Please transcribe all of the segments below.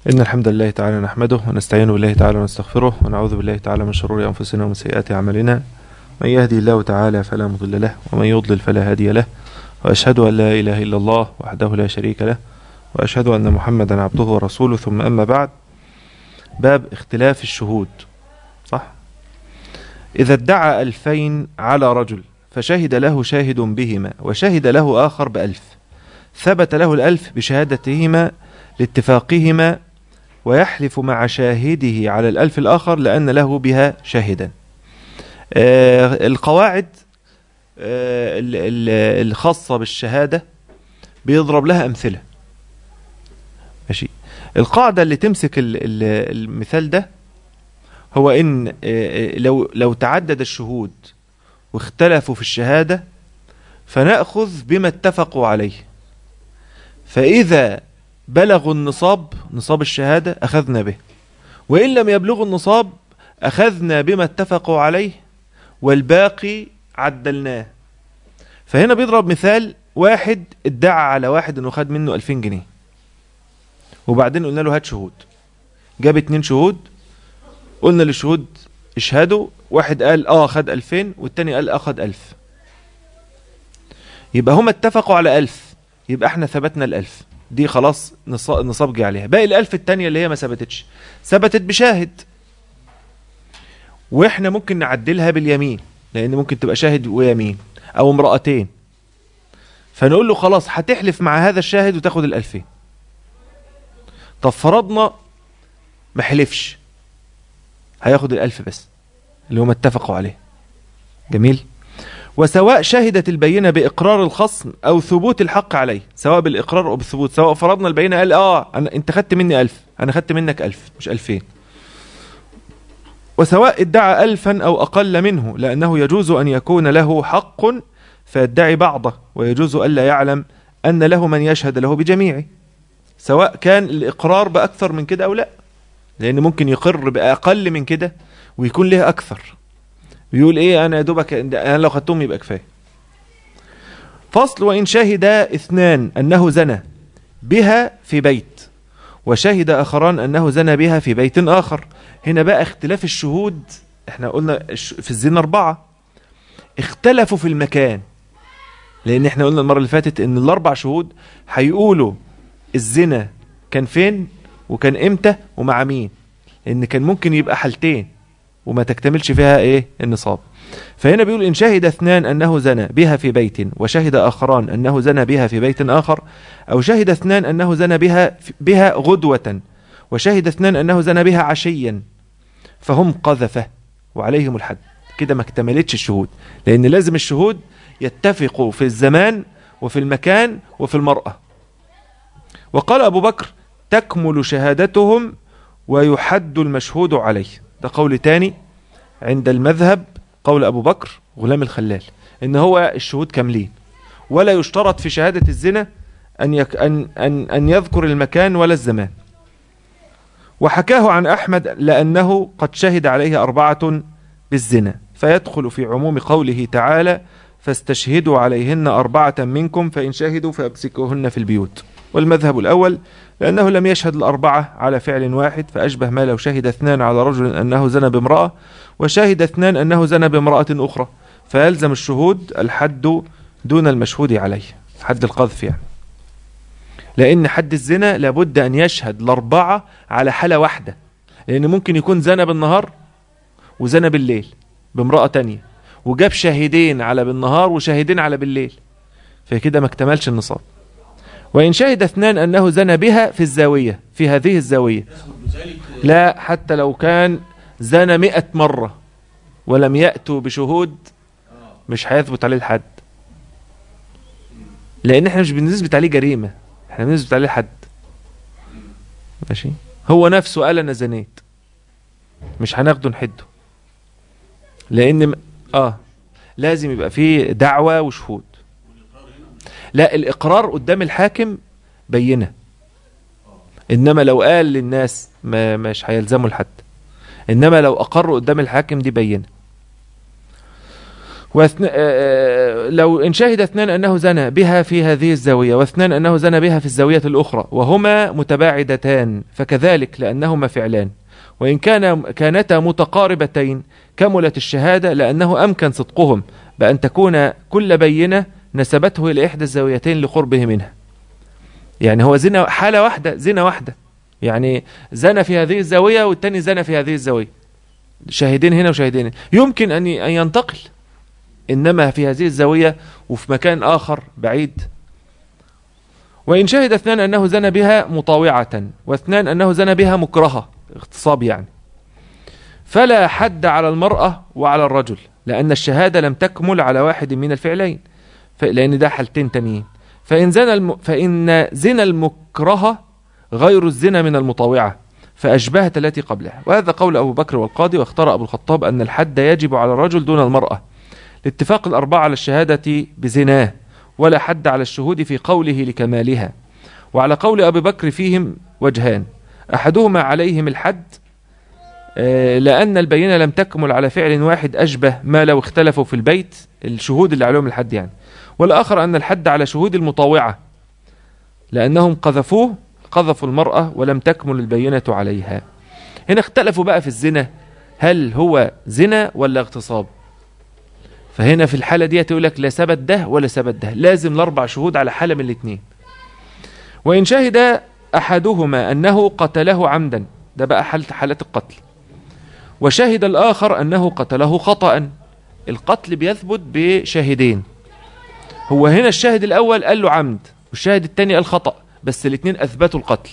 إن الحمد لله تعالى نحمده ونستعين بالله تعالى ونستغفره ونعوذ بالله تعالى من شرور أنفسنا ومن سيئات أعمالنا من يهدي الله تعالى فلا مضل له ومن يضلل فلا هادي له وأشهد أن لا إله إلا الله وحده لا شريك له وأشهد أن محمدا عبده ورسوله ثم أما بعد باب اختلاف الشهود صح إذا ادعى ألفين على رجل فشهد له شاهد بهما وشهد له آخر بألف ثبت له الألف بشهادتهما لاتفاقهما ويحلف مع شاهده على الألف الآخر لأن له بها شاهدا آه القواعد آه ال- ال- الخاصة بالشهادة بيضرب لها أمثلة ماشي القاعدة اللي تمسك ال- ال- المثال ده هو إن آه، لو لو تعدد الشهود واختلفوا في الشهادة فنأخذ بما اتفقوا عليه فإذا بلغوا النصاب نصاب الشهادة أخذنا به وإن لم يبلغوا النصاب أخذنا بما اتفقوا عليه والباقي عدلناه فهنا بيضرب مثال واحد ادعى على واحد انه خد منه 2000 جنيه وبعدين قلنا له هات شهود جاب اتنين شهود قلنا للشهود اشهدوا واحد قال اه خد 2000 والتاني قال اه خد 1000 يبقى هما اتفقوا على 1000 يبقى احنا ثبتنا الألف دي خلاص نص- نصاب جه عليها باقي الألف التانية اللي هي ما ثبتتش ثبتت بشاهد واحنا ممكن نعدلها باليمين لان ممكن تبقى شاهد ويمين او امرأتين فنقول له خلاص هتحلف مع هذا الشاهد وتاخد الألفين طب فرضنا ما حلفش هياخد الألف بس اللي هم اتفقوا عليه جميل وسواء شهدت البينة بإقرار الخصم أو ثبوت الحق عليه سواء بالإقرار أو بالثبوت سواء فرضنا البينة قال آه أنا أنت خدت مني ألف أنا خدت منك ألف مش ألفين وسواء ادعى ألفا أو أقل منه لأنه يجوز أن يكون له حق فيدعي بعضه ويجوز ألا يعلم أن له من يشهد له بجميعه سواء كان الإقرار بأكثر من كده أو لا لأن ممكن يقر بأقل من كده ويكون له أكثر بيقول ايه انا يا دوبك انا لو خدتهم يبقى كفايه فصل وان شهد اثنان انه زنى بها في بيت وشهد اخران انه زنى بها في بيت اخر هنا بقى اختلاف الشهود احنا قلنا الش- في الزنا اربعه اختلفوا في المكان لان احنا قلنا المره اللي فاتت ان الاربع شهود هيقولوا الزنا كان فين وكان امتى ومع مين لان كان ممكن يبقى حالتين وما تكتملش فيها ايه النصاب فهنا بيقول ان شهد اثنان انه زنى بها في بيت وشهد اخران انه زنى بها في بيت اخر او شهد اثنان انه زنى بها بها غدوة وشهد اثنان انه زنى بها عشيا فهم قذفة وعليهم الحد كده ما اكتملتش الشهود لان لازم الشهود يتفقوا في الزمان وفي المكان وفي المرأة وقال ابو بكر تكمل شهادتهم ويحد المشهود عليه ده قول تاني عند المذهب قول أبو بكر غلام الخلال إن هو الشهود كاملين ولا يشترط في شهادة الزنا أن, يك أن, أن, أن يذكر المكان ولا الزمان وحكاه عن أحمد لأنه قد شهد عليه أربعة بالزنا فيدخل في عموم قوله تعالى فاستشهدوا عليهن أربعة منكم فإن شهدوا فأمسكوهن في البيوت والمذهب الأول لأنه لم يشهد الأربعة على فعل واحد فأشبه ما لو شهد اثنان على رجل أنه زنى بامرأة وشهد اثنان أنه زنى بامرأة أخرى فيلزم الشهود الحد دون المشهود عليه حد القذف يعني لأن حد الزنا لابد أن يشهد الأربعة على حالة واحدة لأن ممكن يكون زنى بالنهار وزنى بالليل بامرأة تانية وجاب شاهدين على بالنهار وشاهدين على بالليل فكده ما اكتملش النصاب وإن شهد اثنان أنه زنى بها في الزاوية في هذه الزاوية لا حتى لو كان زنى مئة مرة ولم يأتوا بشهود مش هيثبت عليه الحد لأن احنا مش بنثبت عليه جريمة احنا بنثبت عليه حد ماشي هو نفسه قال أنا زنيت مش هناخده نحده لأن م- اه لازم يبقى فيه دعوة وشهود لا الإقرار قدام الحاكم بينة إنما لو قال للناس ما مش هيلزموا الحد إنما لو أقروا قدام الحاكم دي بينة واثن... آه، لو إن شهد اثنان أنه زنى بها في هذه الزاوية واثنان أنه زنى بها في الزاوية الأخرى وهما متباعدتان فكذلك لأنهما فعلان وإن كان كانتا متقاربتين كملت الشهادة لأنه أمكن صدقهم بأن تكون كل بينة نسبته إلى إحدى الزاويتين لقربه منها يعني هو زنا حالة واحدة زنا واحدة يعني زنى في هذه الزاوية والتاني زنى في هذه الزاوية شاهدين هنا وشاهدين هنا يمكن أن ينتقل إنما في هذه الزاوية وفي مكان آخر بعيد وإن شهد اثنان أنه زنى بها مطاوعة واثنان أنه زنى بها مكرهة اغتصاب يعني فلا حد على المرأة وعلى الرجل لأن الشهادة لم تكمل على واحد من الفعلين لأن ده حالتين تانيين فإن زنا الم... فإن زنا المكرهة غير الزنا من المطاوعة فأشبهت التي قبلها وهذا قول أبو بكر والقاضي واختار أبو الخطاب أن الحد يجب على الرجل دون المرأة لاتفاق الأربعة على الشهادة بزناه ولا حد على الشهود في قوله لكمالها وعلى قول أبي بكر فيهم وجهان أحدهما عليهم الحد آه، لأن البينة لم تكمل على فعل واحد أشبه ما لو اختلفوا في البيت الشهود اللي عليهم الحد يعني والآخر أن الحد على شهود المطاوعة لأنهم قذفوه قذفوا المرأة ولم تكمل البينة عليها هنا اختلفوا بقى في الزنا هل هو زنا ولا اغتصاب فهنا في الحالة دي تقول لك لا ثبت ده ولا ثبت ده لازم الأربع شهود على حالة من الاثنين وإن شهد أحدهما أنه قتله عمدا ده بقى حالة حالة القتل وشهد الآخر أنه قتله خطأ القتل بيثبت بشاهدين هو هنا الشاهد الأول قال له عمد والشاهد الثاني قال خطأ بس الاثنين أثبتوا القتل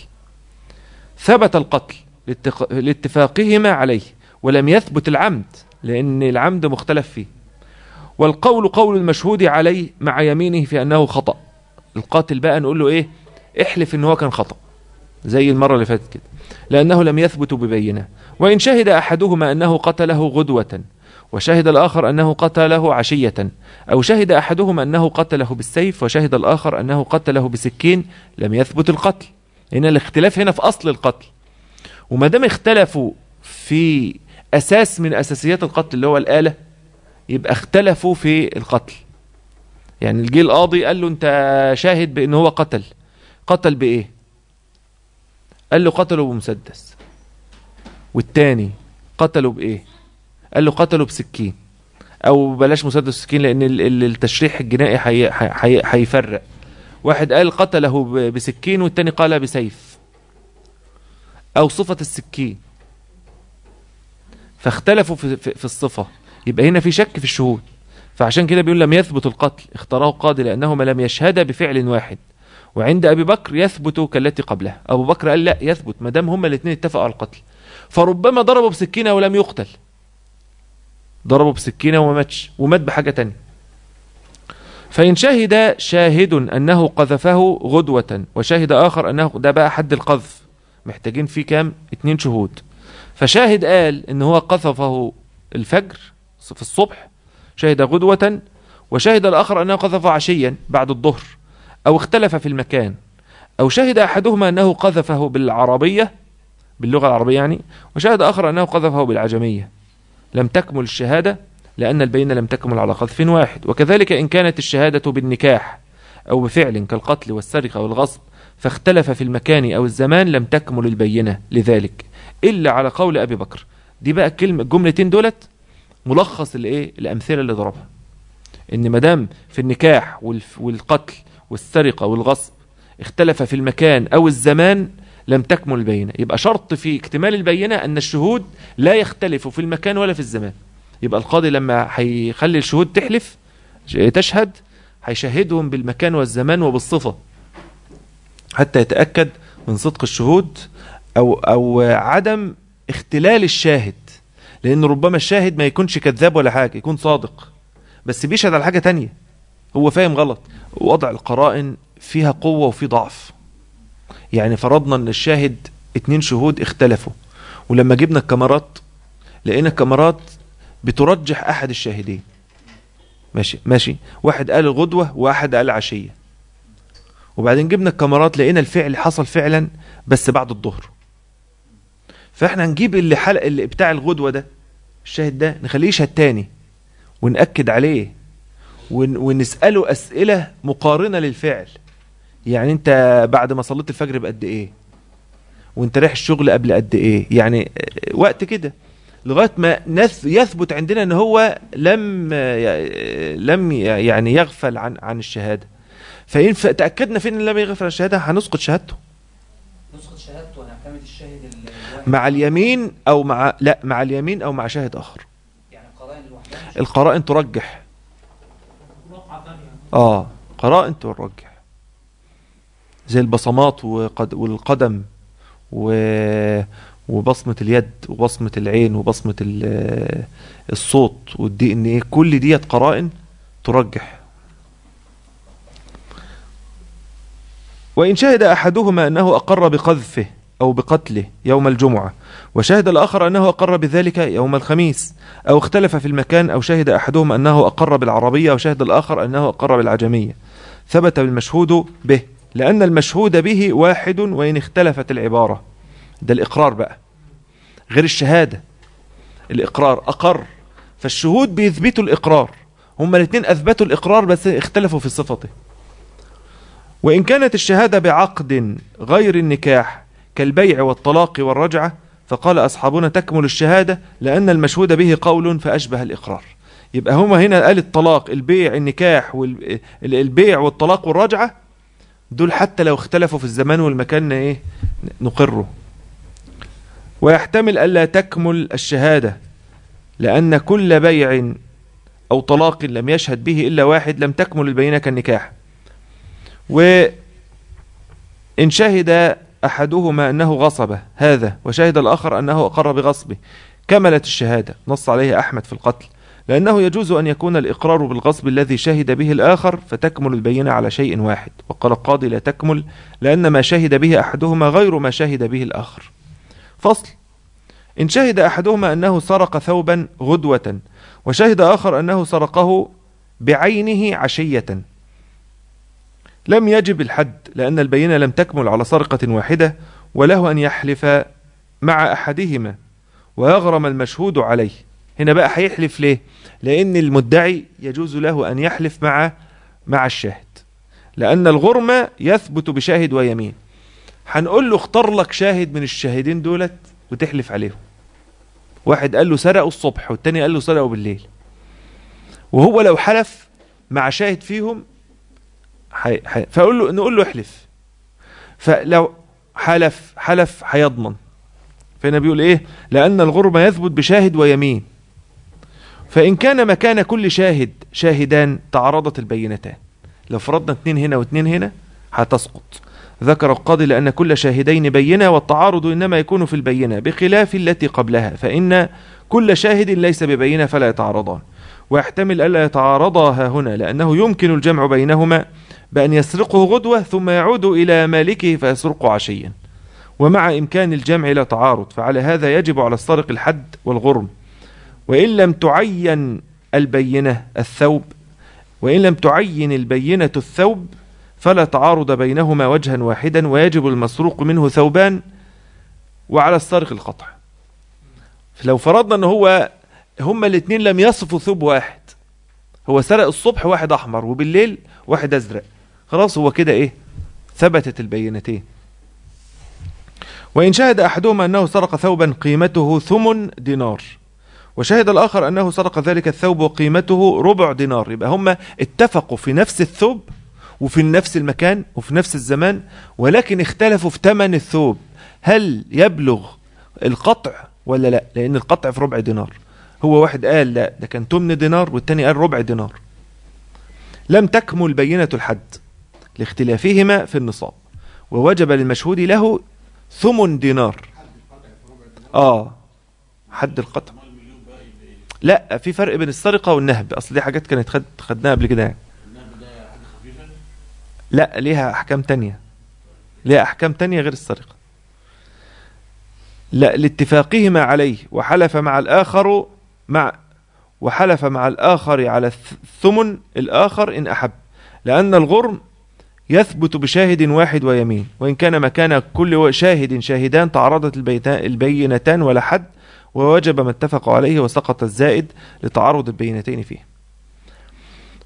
ثبت القتل لاتفاقهما عليه ولم يثبت العمد لأن العمد مختلف فيه والقول قول المشهود عليه مع يمينه في أنه خطأ القاتل بقى نقول له إيه احلف ان هو كان خطأ زي المرة اللي فاتت كده لأنه لم يثبت ببينه وإن شهد أحدهما أنه قتله غدوة وشهد الآخر أنه قتله عشية أو شهد أحدهما أنه قتله بالسيف وشهد الآخر أنه قتله بسكين لم يثبت القتل هنا الاختلاف هنا في أصل القتل وما دام اختلفوا في أساس من أساسيات القتل اللي هو الآلة يبقى اختلفوا في القتل يعني الجي القاضي قال له انت شاهد بان هو قتل قتل بايه قال له قتله بمسدس والتاني قتله بايه قال له قتله بسكين او بلاش مسدس سكين لان التشريح الجنائي هيفرق واحد قال قتله بسكين والتاني قال بسيف او صفة السكين فاختلفوا في, في الصفة يبقى هنا في شك في الشهود فعشان كده بيقول لم يثبت القتل اختاره قاضي لأنهما لم يشهد بفعل واحد وعند أبي بكر يثبت كالتي قبلها أبو بكر قال لا يثبت ما دام هما الاثنين اتفقوا على القتل فربما ضربوا بسكينة ولم يقتل ضربوا بسكينة وما ماتش ومات بحاجة تانية فإن شهد شاهد أنه قذفه غدوة وشاهد آخر أنه ده بقى حد القذف محتاجين فيه كام اتنين شهود فشاهد قال ان هو قذفه الفجر في الصبح شهد غدوة وشهد الآخر أنه قذف عشيا بعد الظهر أو اختلف في المكان أو شهد أحدهما أنه قذفه بالعربية باللغة العربية يعني وشهد آخر أنه قذفه بالعجمية لم تكمل الشهادة لأن البينة لم تكمل على قذف واحد وكذلك إن كانت الشهادة بالنكاح أو بفعل كالقتل والسرقة والغصب فاختلف في المكان أو الزمان لم تكمل البينة لذلك إلا على قول أبي بكر دي بقى الكلمة الجملتين دولت ملخص الايه الامثله اللي ضربها ان مدام في النكاح والقتل والسرقه والغصب اختلف في المكان او الزمان لم تكمل البينه يبقى شرط في اكتمال البينه ان الشهود لا يختلفوا في المكان ولا في الزمان يبقى القاضي لما هيخلي الشهود تحلف تشهد هيشهدهم بالمكان والزمان وبالصفه حتى يتاكد من صدق الشهود او او عدم اختلال الشاهد لان ربما الشاهد ما يكونش كذاب ولا حاجه يكون صادق بس بيشهد على حاجه تانية هو فاهم غلط وضع القرائن فيها قوه وفي ضعف يعني فرضنا ان الشاهد اتنين شهود اختلفوا ولما جبنا الكاميرات لقينا الكاميرات بترجح احد الشاهدين ماشي ماشي واحد قال الغدوه وواحد قال عشيه وبعدين جبنا الكاميرات لقينا الفعل حصل فعلا بس بعد الظهر فاحنا نجيب اللي حلق اللي بتاع الغدوه ده الشاهد ده نخليه يشهد تاني ونأكد عليه ون ونسأله أسئلة مقارنة للفعل يعني انت بعد ما صليت الفجر بقد ايه وانت رايح الشغل قبل قد ايه يعني آه، وقت كده لغايه ما نث- يثبت عندنا ان هو لم آه، لم يعني يغفل عن عن الشهاده فإن ف- تاكدنا فين ان لم يغفل عن الشهاده هنسقط شهادته نسخة شهادته ونعتمد الشاهد ال- الواحد مع اليمين او مع لا مع اليمين او مع شاهد اخر يعني قرائن لوحدها مش القرائن ترجح وقعة ثانية اه قرائن ترجح زي البصمات وقد والقدم و وبصمة اليد وبصمة العين وبصمة ال- الصوت والدي ان ايه كل ديت قرائن ترجح وإن شهد أحدهما أنه أقر بقذفه أو بقتله يوم الجمعة وشهد الآخر أنه أقر بذلك يوم الخميس أو اختلف في المكان أو شهد أحدهما أنه أقر بالعربية وشهد الآخر أنه أقر بالعجمية ثبت المشهود به لأن المشهود به واحد وإن اختلفت العبارة ده الإقرار بقى غير الشهادة الإقرار أقر فالشهود بيثبتوا الإقرار هما الاثنين أثبتوا الإقرار بس اختلفوا في صفته وإن كانت الشهادة بعقد غير النكاح كالبيع والطلاق والرجعة فقال أصحابنا تكمل الشهادة لأن المشهود به قول فأشبه الإقرار يبقى هما هنا قال الطلاق البيع النكاح والبيع والطلاق والرجعة دول حتى لو اختلفوا في الزمان والمكان ايه نقره ويحتمل ألا تكمل الشهادة لأن كل بيع أو طلاق لم يشهد به إلا واحد لم تكمل البينة كالنكاح وإن شهد أحدهما أنه غصبه هذا وشهد الآخر أنه أقر بغصبه كملت الشهادة نص عليه أحمد في القتل لأنه يجوز أن يكون الإقرار بالغصب الذي شهد به الآخر فتكمل البينة على شيء واحد وقال القاضي لا تكمل لأن ما شهد به أحدهما غير ما شهد به الآخر فصل إن شهد أحدهما أنه سرق ثوبا غدوة وشهد آخر أنه سرقه بعينه عشية لم يجب الحد لأن البينة لم تكمل على سرقة واحدة وله أن يحلف مع أحدهما ويغرم المشهود عليه هنا بقى هيحلف ليه لأن المدعي يجوز له أن يحلف مع مع الشاهد لأن الغرم يثبت بشاهد ويمين هنقول له اختار لك شاهد من الشاهدين دولت وتحلف عليهم واحد قال له سرقوا الصبح والتاني قال له سرقوا بالليل وهو لو حلف مع شاهد فيهم حي... حي... فاقول له نقول له احلف فلو حلف حلف هيضمن فهنا بيقول ايه لان الغرم يثبت بشاهد ويمين فان كان مكان كل شاهد شاهدان تعارضت البينتان لو فرضنا اتنين هنا واتنين هنا هتسقط ذكر القاضي لأن كل شاهدين بينة والتعارض إنما يكون في البينة بخلاف التي قبلها فإن كل شاهد ليس ببينة فلا يتعارضان ويحتمل ألا يتعارضا ها هنا لأنه يمكن الجمع بينهما بأن يسرقه غدوة ثم يعود إلى مالكه فيسرقه عشيا ومع إمكان الجمع لا تعارض فعلى هذا يجب على السارق الحد والغرم وإن لم تعين البينة الثوب وإن لم تعين البينة الثوب فلا تعارض بينهما وجها واحدا ويجب المسروق منه ثوبان وعلى السارق القطع لو فرضنا ان هو هما الاثنين لم يصفوا ثوب واحد هو سرق الصبح واحد احمر وبالليل واحد ازرق خلاص هو كده ايه ثبتت البينتين وإن شهد أحدهما أنه سرق ثوبا قيمته ثمن دينار وشهد الآخر أنه سرق ذلك الثوب وقيمته ربع دينار يبقى هم اتفقوا في نفس الثوب وفي نفس المكان وفي نفس الزمان ولكن اختلفوا في ثمن الثوب هل يبلغ القطع ولا لا لأن القطع في ربع دينار هو واحد قال لا ده كان تمن دينار والتاني قال ربع دينار لم تكمل بينة الحد لاختلافهما في النصاب ووجب للمشهود له ثمن دينار اه حد القطع لا في فرق بين السرقة والنهب اصل دي حاجات كانت خد خدناها قبل كده يعني لا ليها احكام تانية ليها احكام تانية غير السرقة لا لاتفاقهما عليه وحلف مع الاخر مع وحلف مع الاخر على الثمن الاخر ان احب لان الغرم يثبت بشاهد واحد ويمين وإن كان مكان كل شاهد شاهدان تعرضت البينتان ولا حد ووجب ما اتفقوا عليه وسقط الزائد لتعرض البينتين فيه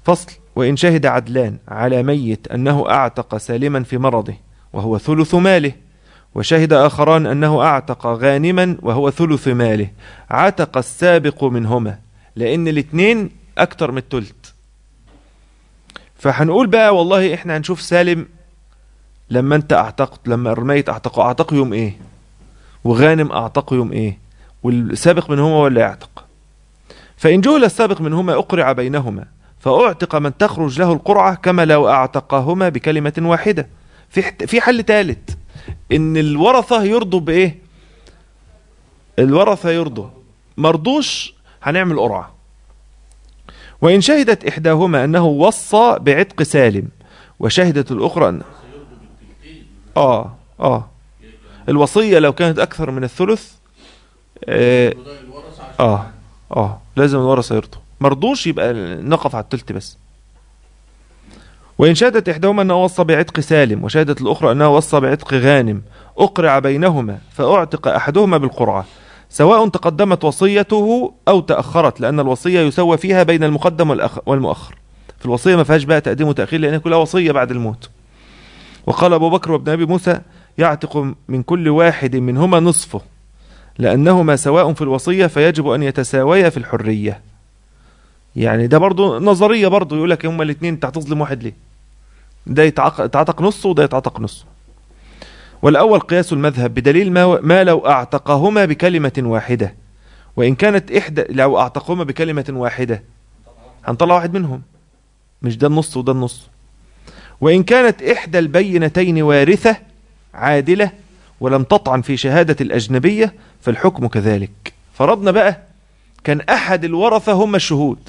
فصل وإن شهد عدلان على ميت أنه أعتق سالما في مرضه وهو ثلث ماله وشهد آخران أنه أعتق غانما وهو ثلث ماله عتق السابق منهما لأن الاثنين أكتر من التلت فهنقول بقى والله إحنا هنشوف سالم لما أنت أعتقت لما الميت أعتقه أعتق يوم إيه وغانم أعتق يوم إيه والسابق منهما ولا يعتق فإن جهل السابق منهما أقرع بينهما فأعتق من تخرج له القرعة كما لو أعتقهما بكلمة واحدة في حت- في حل ثالث إن الورثة يرضوا بإيه؟ الورثة يرضوا مرضوش هنعمل قرعة وإن شهدت إحداهما أنه وصى بعتق سالم وشهدت الأخرى أن آه آه الوصية لو كانت أكثر من الثلث آه آه اه لازم الورثه يرضوا مرضوش يبقى نقف على التلت بس وإن شهدت إحداهما أنه وصى بعتق سالم وشهدت الأخرى أنه وصى بعتق غانم أقرع بينهما فأعتق أحدهما بالقرعة سواء تقدمت وصيته أو تأخرت لأن الوصية يسوى فيها بين المقدم والأخ- والمؤخر في الوصية ما فيهاش بقى تقديم وتأخير لأن كلها وصية بعد الموت وقال أبو بكر وابن أبي موسى يعتق من كل واحد منهما نصفه لأنهما سواء في الوصية فيجب أن يتساويا في الحرية يعني ده برضو نظرية برضو يقول لك هما الاثنين انت هتظلم واحد ليه ده يتعق- يتعتق نصه وده يتعتق نصه والأول قياس المذهب بدليل ما, ما لو أعتقهما بكلمة واحدة وإن كانت إحدى لو أعتقهما بكلمة واحدة هنطلع واحد منهم مش ده النص وده النص وإن كانت إحدى البينتين وارثة عادلة ولم تطعن في شهادة الأجنبية فالحكم كذلك فرضنا بقى كان أحد الورثة هم الشهود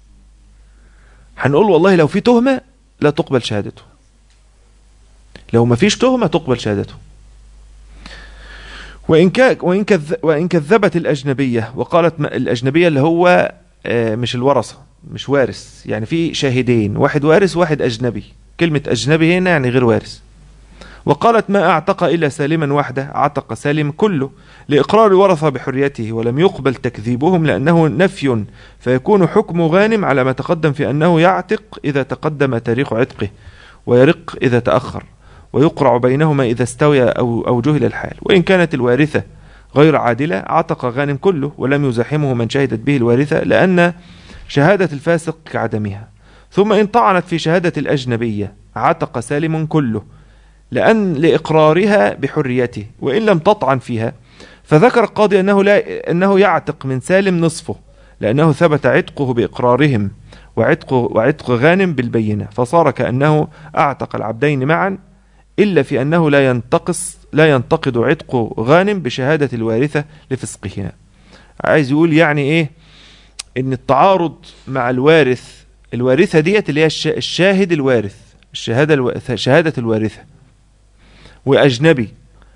هنقول والله لو في تهمة لا تقبل شهادته لو ما فيش تهمة تقبل شهادته وإن, كا وإن, كذ وإن كذبت الأجنبية وقالت ما الأجنبية اللي هو آه، مش الورثة مش وارث يعني في شاهدين واحد وارث واحد أجنبي كلمة أجنبي هنا يعني غير وارث وقالت ما أعتق إلا سالما وحده أعتق سالم كله لإقرار ورثة بحريته ولم يقبل تكذيبهم لأنه نفي فيكون حكم غانم على ما تقدم في أنه يعتق إذا تقدم تاريخ عتقه ويرق إذا تأخر ويقرع بينهما إذا استوي أو, أو جهل الحال وإن كانت الوارثة غير عادلة عتق غانم كله ولم يزاحمه من شهدت به الوارثة لأن شهادة الفاسق كعدمها ثم إن طعنت في شهادة الأجنبية عتق سالم كله لأن لإقرارها بحريته وإن لم تطعن فيها فذكر القاضي أنه, لا أنه يعتق من سالم نصفه لأنه ثبت عتقه بإقرارهم وعتق, وعتق غانم بالبينة فصار كأنه أعتق العبدين معا إلا في أنه لا ينتقص لا ينتقد عتق غانم بشهادة الوارثة لفسقهما عايز يقول يعني إيه إن التعارض مع الوارث الوارثة ديت اللي هي الش- الشاهد الوارث الشهادة الو... شهادة الوارثة وأجنبي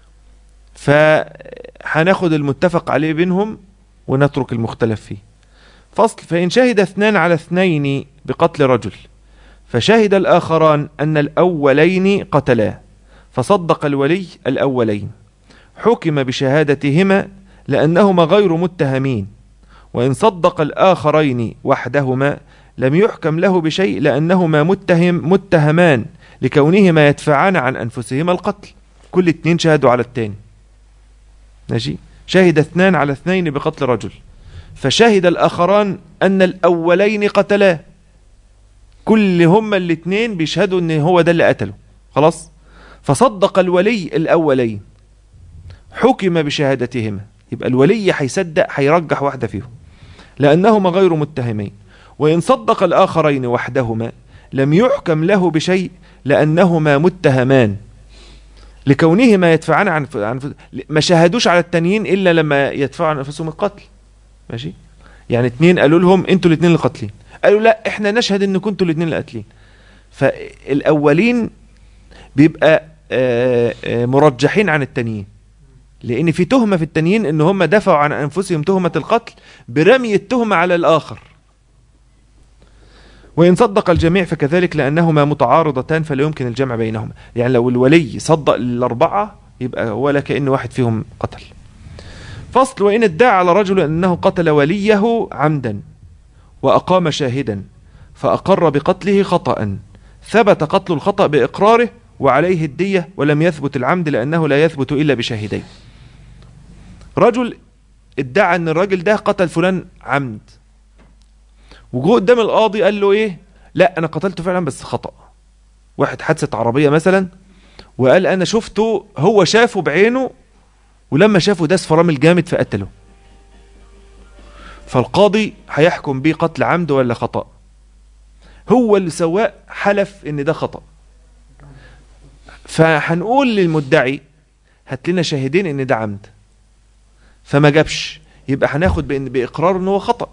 فهناخد المتفق عليه بينهم ونترك المختلف فيه فصل فإن شهد اثنان على اثنين بقتل رجل فشهد الآخران أن الأولين قتلاه فصدق الولي الأولين حكم بشهادتهما لأنهما غير متهمين وإن صدق الآخرين وحدهما لم يحكم له بشيء لأنهما متهم متهمان لكونهما يدفعان عن أنفسهما القتل كل اتنين شهدوا على التاني ماشي شهد اثنان على اثنين بقتل رجل فشهد الآخران أن الأولين قتلاه كل هما الاتنين بيشهدوا ان هو ده اللي قتله خلاص فصدق الولي الأولين حكم بشهادتهما يبقى الولي هيصدق هيرجح واحدة فيهم لأنهما غير متهمين وإن صدق الآخرين وحدهما لم يحكم له بشيء لأنهما متهمان لكونهما يدفعان عن عن ما شاهدوش على التانيين إلا لما يدفعوا عن أنفسهم القتل ماشي يعني اتنين قالوا لهم انتوا الاتنين اللي قاتلين قالوا لا احنا نشهد ان كنتوا الاتنين اللي قاتلين فالأولين بيبقى آه، آه، مرجحين عن التانيين لأن في تهمة في التانيين ان هم دفعوا عن أنفسهم تهمة القتل برمي التهمة على الآخر وإن صدق الجميع فكذلك لأنهما متعارضتان فلا يمكن الجمع بينهما يعني لو الولي صدق الأربعة يبقى ولا كأن واحد فيهم قتل فصل وإن ادعى على رجل أنه قتل وليه عمدا وأقام شاهدا فأقر بقتله خطأ ثبت قتل الخطأ بإقراره وعليه الدية ولم يثبت العمد لأنه لا يثبت إلا بشاهدين رجل ادعى ان الراجل ده قتل فلان عمد وجوه قدام القاضي قال له ايه لا انا قتلته فعلا بس خطأ واحد حادثة عربية مثلا وقال انا شفته هو شافه بعينه ولما شافه داس فرامل جامد فقتله فالقاضي هيحكم بيه قتل عمد ولا خطأ هو اللي سواء حلف ان ده خطأ فهنقول للمدعي هات لنا شاهدين ان ده عمد فما جابش يبقى هناخد بان باقرار ان هو خطأ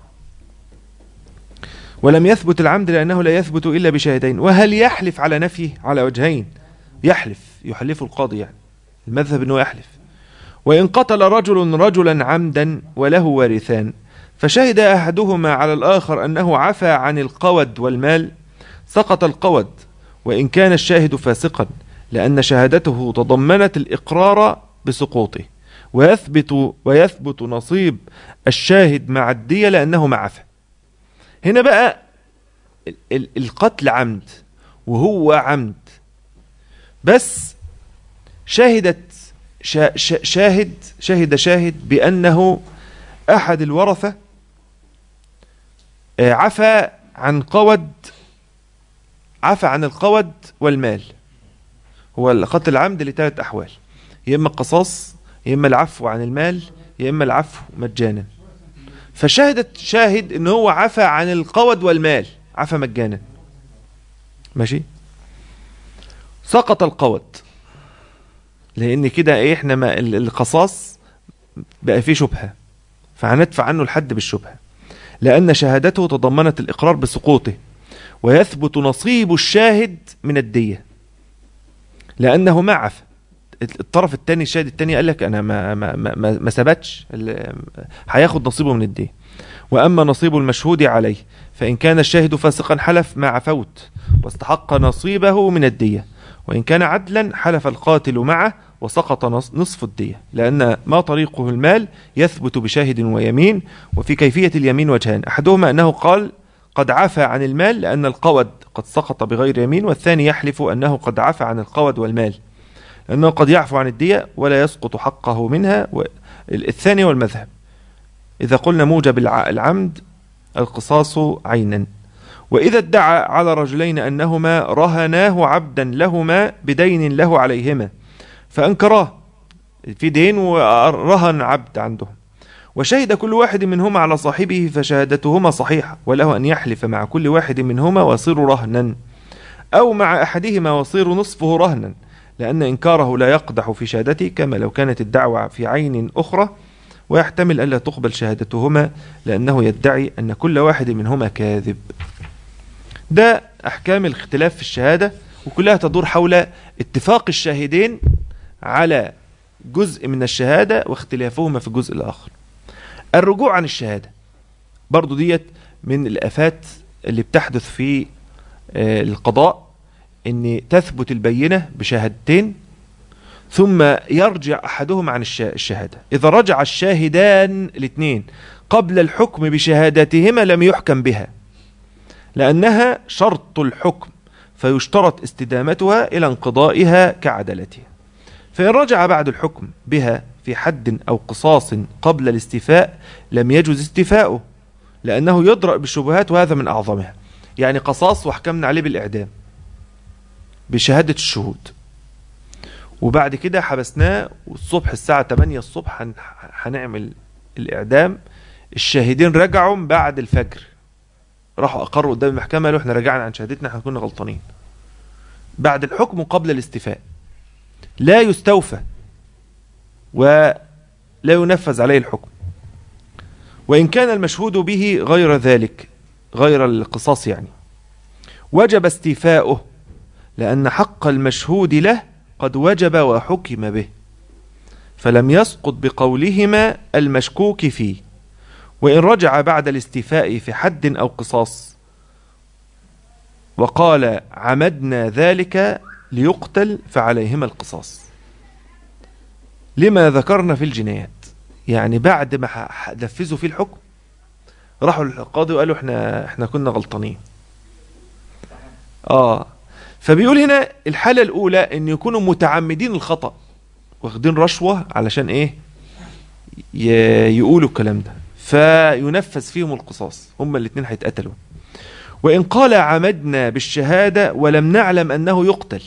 ولم يثبت العمد لانه لا يثبت الا بشاهدين وهل يحلف على نفيه على وجهين يحلف يحلف القاضي يعني المذهب انه يحلف وان قتل رجل رجلا عمدا وله وارثان فشهد احدهما على الاخر انه عفى عن القود والمال سقط القود وان كان الشاهد فاسقا لان شهادته تضمنت الاقرار بسقوطه ويثبت ويثبت نصيب الشاهد مع الدية لأنه معفى هنا بقى ال- ال- القتل عمد وهو عمد بس شهدت شا شا شاهد شهد شاهد بأنه أحد الورثة آه، عفى عن قود عفى عن القود والمال هو القتل العمد لثلاث أحوال يا إما القصاص يا إما العفو عن المال يا إما العفو مجانا فشهدت شاهد ان هو عفى عن القود والمال عفى مجانا ماشي سقط القود لان كده ايه احنا ما ال- القصاص بقى فيه شبهة فهندفع عنه الحد بالشبهة لأن شهادته تضمنت الإقرار بسقوطه ويثبت نصيب الشاهد من الدية لأنه ما عفى الطرف الثاني الشاهد الثاني قال لك أنا ما ما ما, ما, ما ثبتش ال- هياخد نصيبه من الدية وأما نصيب المشهود عليه فإن كان الشاهد فاسقا حلف مع فوت واستحق نصيبه من الدية وإن كان عدلا حلف القاتل معه وسقط نص- نصف الدية لأن ما طريقه المال يثبت بشاهد ويمين وفي كيفية اليمين وجهان أحدهما أنه قال قد عفى عن المال لأن القود قد سقط بغير يمين والثاني يحلف أنه قد عفى عن القود والمال لأنه قد يعفو عن الدية ولا يسقط حقه منها و... الثاني والمذهب إذا قلنا موجب الع- العمد القصاص عينا وإذا ادعى على رجلين أنهما رهناه عبدا لهما بدين له عليهما فأنكراه في دين ورهن عبد عندهم وشهد كل واحد منهما على صاحبه فشهادتهما صحيحة وله أن يحلف مع كل واحد منهما ويصير رهنا أو مع أحدهما ويصير نصفه رهنا لأن إنكاره لا يقدح في شهادته كما لو كانت الدعوة في عين أخرى ويحتمل ألا تقبل شهادتهما لأنه يدعي أن كل واحد منهما كاذب ده أحكام الاختلاف في الشهادة وكلها تدور حول اتفاق الشاهدين على جزء من الشهادة واختلافهما في الجزء الآخر الرجوع عن الشهادة برضو ديت من الآفات اللي بتحدث في آه، القضاء ان تثبت البينة بشهادتين ثم يرجع احدهم عن الشا- الشهادة اذا رجع الشاهدان الاثنين قبل الحكم بشهادتهما لم يحكم بها لانها شرط الحكم فيشترط استدامتها الى انقضائها كعدلتها فإن رجع بعد الحكم بها في حد أو قصاص قبل الاستيفاء لم يجوز استيفاؤه لأنه يدرأ بالشبهات وهذا من أعظمها يعني قصاص وحكمنا عليه بالإعدام بشهادة الشهود وبعد كده حبسناه والصبح الساعة 8 الصبح هن- هنعمل الإعدام الشاهدين رجعوا بعد الفجر راحوا أقروا قدام المحكمة قالوا احنا رجعنا عن شهادتنا احنا كنا غلطانين بعد الحكم قبل الاستيفاء لا يستوفى ولا ينفذ عليه الحكم وإن كان المشهود به غير ذلك غير القصاص يعني وجب استيفاؤه لأن حق المشهود له قد وجب وحكم به فلم يسقط بقولهما المشكوك فيه وإن رجع بعد الاستيفاء في حد أو قصاص وقال عمدنا ذلك ليقتل فعليهما القصاص لما ذكرنا في الجنايات يعني بعد ما ح- نفذوا فيه الحكم راحوا للقاضي وقالوا احنا احنا كنا غلطانين اه فبيقول هنا الحالة الأولى إن يكونوا متعمدين الخطأ واخدين رشوة علشان إيه ي- يقولوا الكلام ده فينفذ فيهم القصاص هما الاتنين هيتقتلوا وإن قال عمدنا بالشهادة ولم نعلم أنه يقتل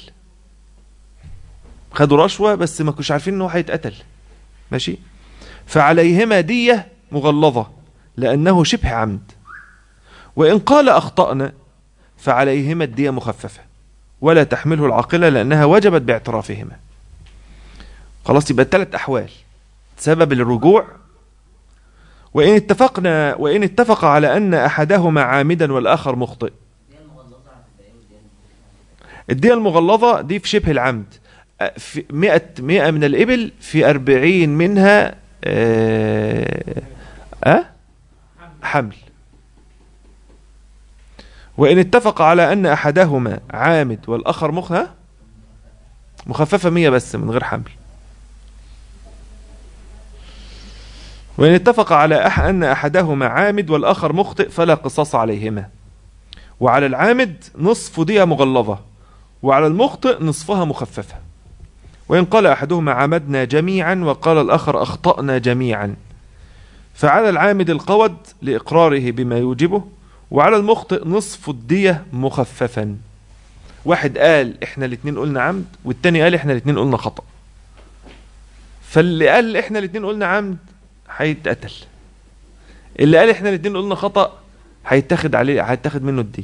خدوا رشوة بس ما كناش عارفين أنه هيتقتل ماشي فعليهما دية مغلظة لأنه شبه عمد وإن قال أخطأنا فعليهما الدية مخففة ولا تحمله العاقلة لأنها وجبت باعترافهما خلاص يبقى ثلاث أحوال سبب الرجوع وإن اتفقنا وإن اتفق على أن أحدهما عامدا والآخر مخطئ الدية المغلظة دي في شبه العمد أه، في مئة, مئة من الإبل في أربعين منها آه أه؟ حمل وإن اتفق على أن أحدهما عامد والآخر مخ ها؟ مخففة مية بس من غير حمل وإن اتفق على أح أن أحدهما عامد والآخر مخطئ فلا قصاص عليهما وعلى العامد نصف دية مغلظة وعلى المخطئ نصفها مخففة وإن قال أحدهما عمدنا جميعا وقال الآخر أخطأنا جميعا فعلى العامد القود لإقراره بما يوجبه وعلى المخطئ نصف الدية مخففا واحد قال احنا الاتنين قلنا عمد والتاني قال احنا الاتنين قلنا خطأ فاللي قال احنا الاتنين قلنا عمد هيتقتل اللي قال احنا الاتنين قلنا خطأ هيتاخد عليه هيتاخد منه الدية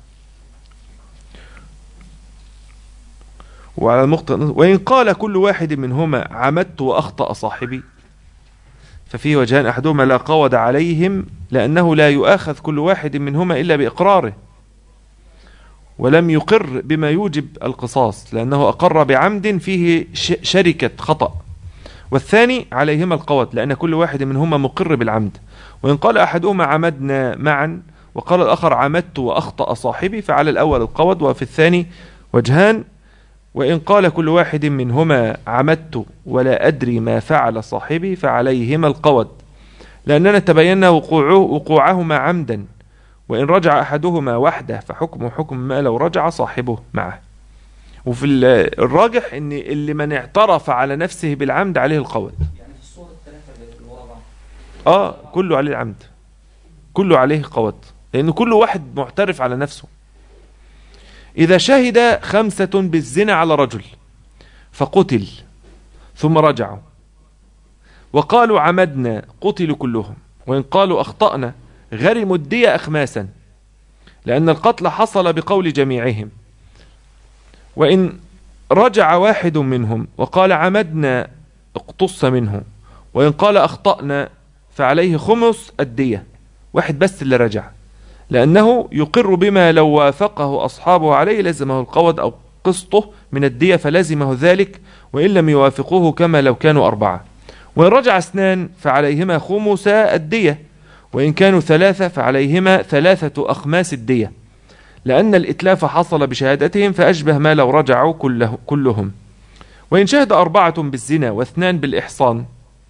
وعلى المخطئ نصف- وإن قال كل واحد منهما عمدت وأخطأ صاحبي ففيه وجهان أحدهما لا قود عليهم لأنه لا يؤاخذ كل واحد منهما إلا بإقراره ولم يقر بما يوجب القصاص لأنه أقر بعمد فيه ش- شركة خطأ والثاني عليهما القود لأن كل واحد منهما مقر بالعمد وإن قال أحدهما عمدنا معا وقال الآخر عمدت وأخطأ صاحبي فعلى الأول القود وفي الثاني وجهان وإن قال كل واحد منهما عمدت ولا أدري ما فعل صاحبي فعليهما القود لأننا تبين وقوعه وقوعهما عمدا وإن رجع أحدهما وحده فحكمه حكم ما لو رجع صاحبه معه وفي ال- الراجح ان اللي من اعترف على نفسه بالعمد عليه القود يعني في الصور الثلاثة اللي ورا بعض اه كله عليه العمد كله عليه قود لان كل واحد معترف على نفسه اذا شهد خمسة بالزنا على رجل فقتل ثم رجعوا وقالوا عمدنا قتلوا كلهم وإن قالوا أخطأنا غرموا الدية أخماسا لأن القتل حصل بقول جميعهم وإن رجع واحد منهم وقال عمدنا اقتص منه وإن قال أخطأنا فعليه خمس الدية واحد بس اللي رجع لأنه يقر بما لو وافقه أصحابه عليه لزمه القود أو قسطه من الدية فلزمه ذلك وإن لم يوافقوه كما لو كانوا أربعة وإن رجع اثنان فعليهما خمسا الدية وإن كانوا ثلاثة فعليهما ثلاثة أخماس الدية لأن الإتلاف حصل بشهادتهم فأشبه ما لو رجعوا كله كلهم وإن شهد أربعة بالزنا واثنان بالإحصان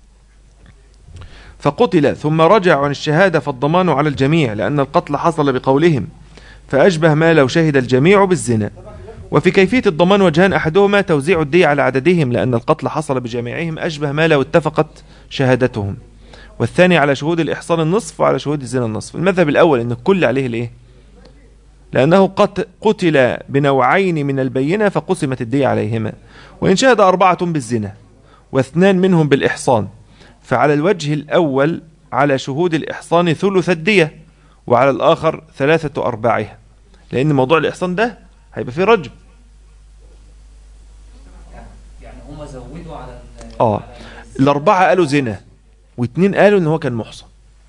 فقتل ثم رجع عن الشهادة فالضمان على الجميع لأن القتل حصل بقولهم فأشبه ما لو شهد الجميع بالزنا وفي كيفية الضمان وجهان أحدهما توزيع الدية على عددهم لأن القتل حصل بجميعهم أشبه ما لو اتفقت شهادتهم والثاني على شهود الإحصان النصف وعلى شهود الزنا النصف المذهب الأول أن الكل عليه الإيه لأنه قت- قتل بنوعين من البينة فقسمت الدية عليهما وإن شهد أربعة بالزنا واثنان منهم بالإحصان فعلى الوجه الأول على شهود الإحصان ثلث الدية وعلى الآخر ثلاثة أرباعها لأن موضوع الإحصان ده هيبقى فيه رجم يعني هم زودوا على ال- آه. على ال- الأربعة قالوا زنا واتنين قالوا إن هو كان محصن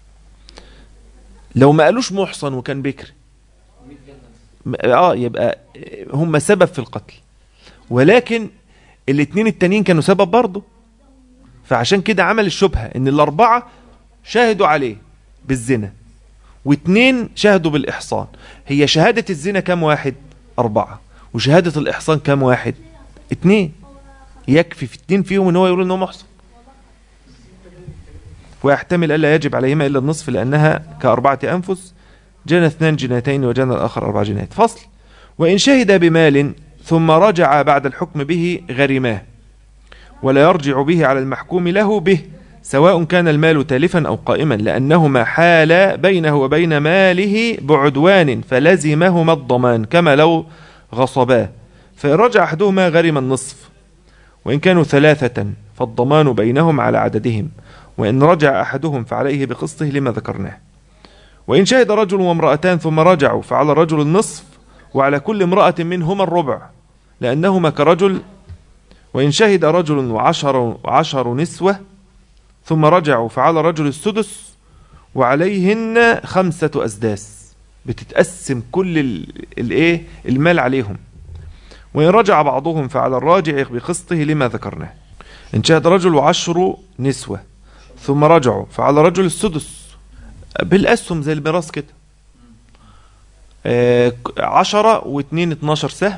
لو ما قالوش محصن وكان بكر 100 جلدة م- اه يبقى هم سبب في القتل ولكن الاتنين التانيين كانوا سبب برضه فعشان كده عمل الشبهة ان الاربعة شاهدوا عليه بالزنا واتنين شاهدوا بالإحصان هي شهادة الزنا كام واحد أربعة وشهادة الإحصان كام واحد اتنين يكفي في اتنين فيهم ان هو يقول ان هو محصن ويحتمل ألا يجب عليهما إلا النصف لأنها كأربعة أنفس جنى اثنان جناتين وجنى الآخر أربع جنات فصل وإن شهد بمال ثم رجع بعد الحكم به غرماه ولا يرجع به على المحكوم له به سواء كان المال تالفا أو قائما لأنهما حال بينه وبين ماله بعدوان فلزمهما الضمان كما لو غصباه فإن رجع أحدهما غرم النصف وإن كانوا ثلاثة فالضمان بينهم على عددهم وإن رجع أحدهم فعليه بقسطه لما ذكرناه وإن شهد رجل وامرأتان ثم رجعوا فعلى الرجل النصف وعلى كل امرأة منهما الربع لأنهما كرجل وإن شهد رجل وعشر, وعشر نسوة ثم رجعوا فعلى الرجل السدس وعليهن خمسة أسداس بتتقسم كل ال- الايه المال عليهم وإن رجع بعضهم فعلى الراجع بقسطه لما ذكرناه إن شهد رجل وعشر نسوة ثم رجعوا فعلى رجل السدس بالأسهم زي الميراث كده آه، عشرة واثنين اتناشر سهم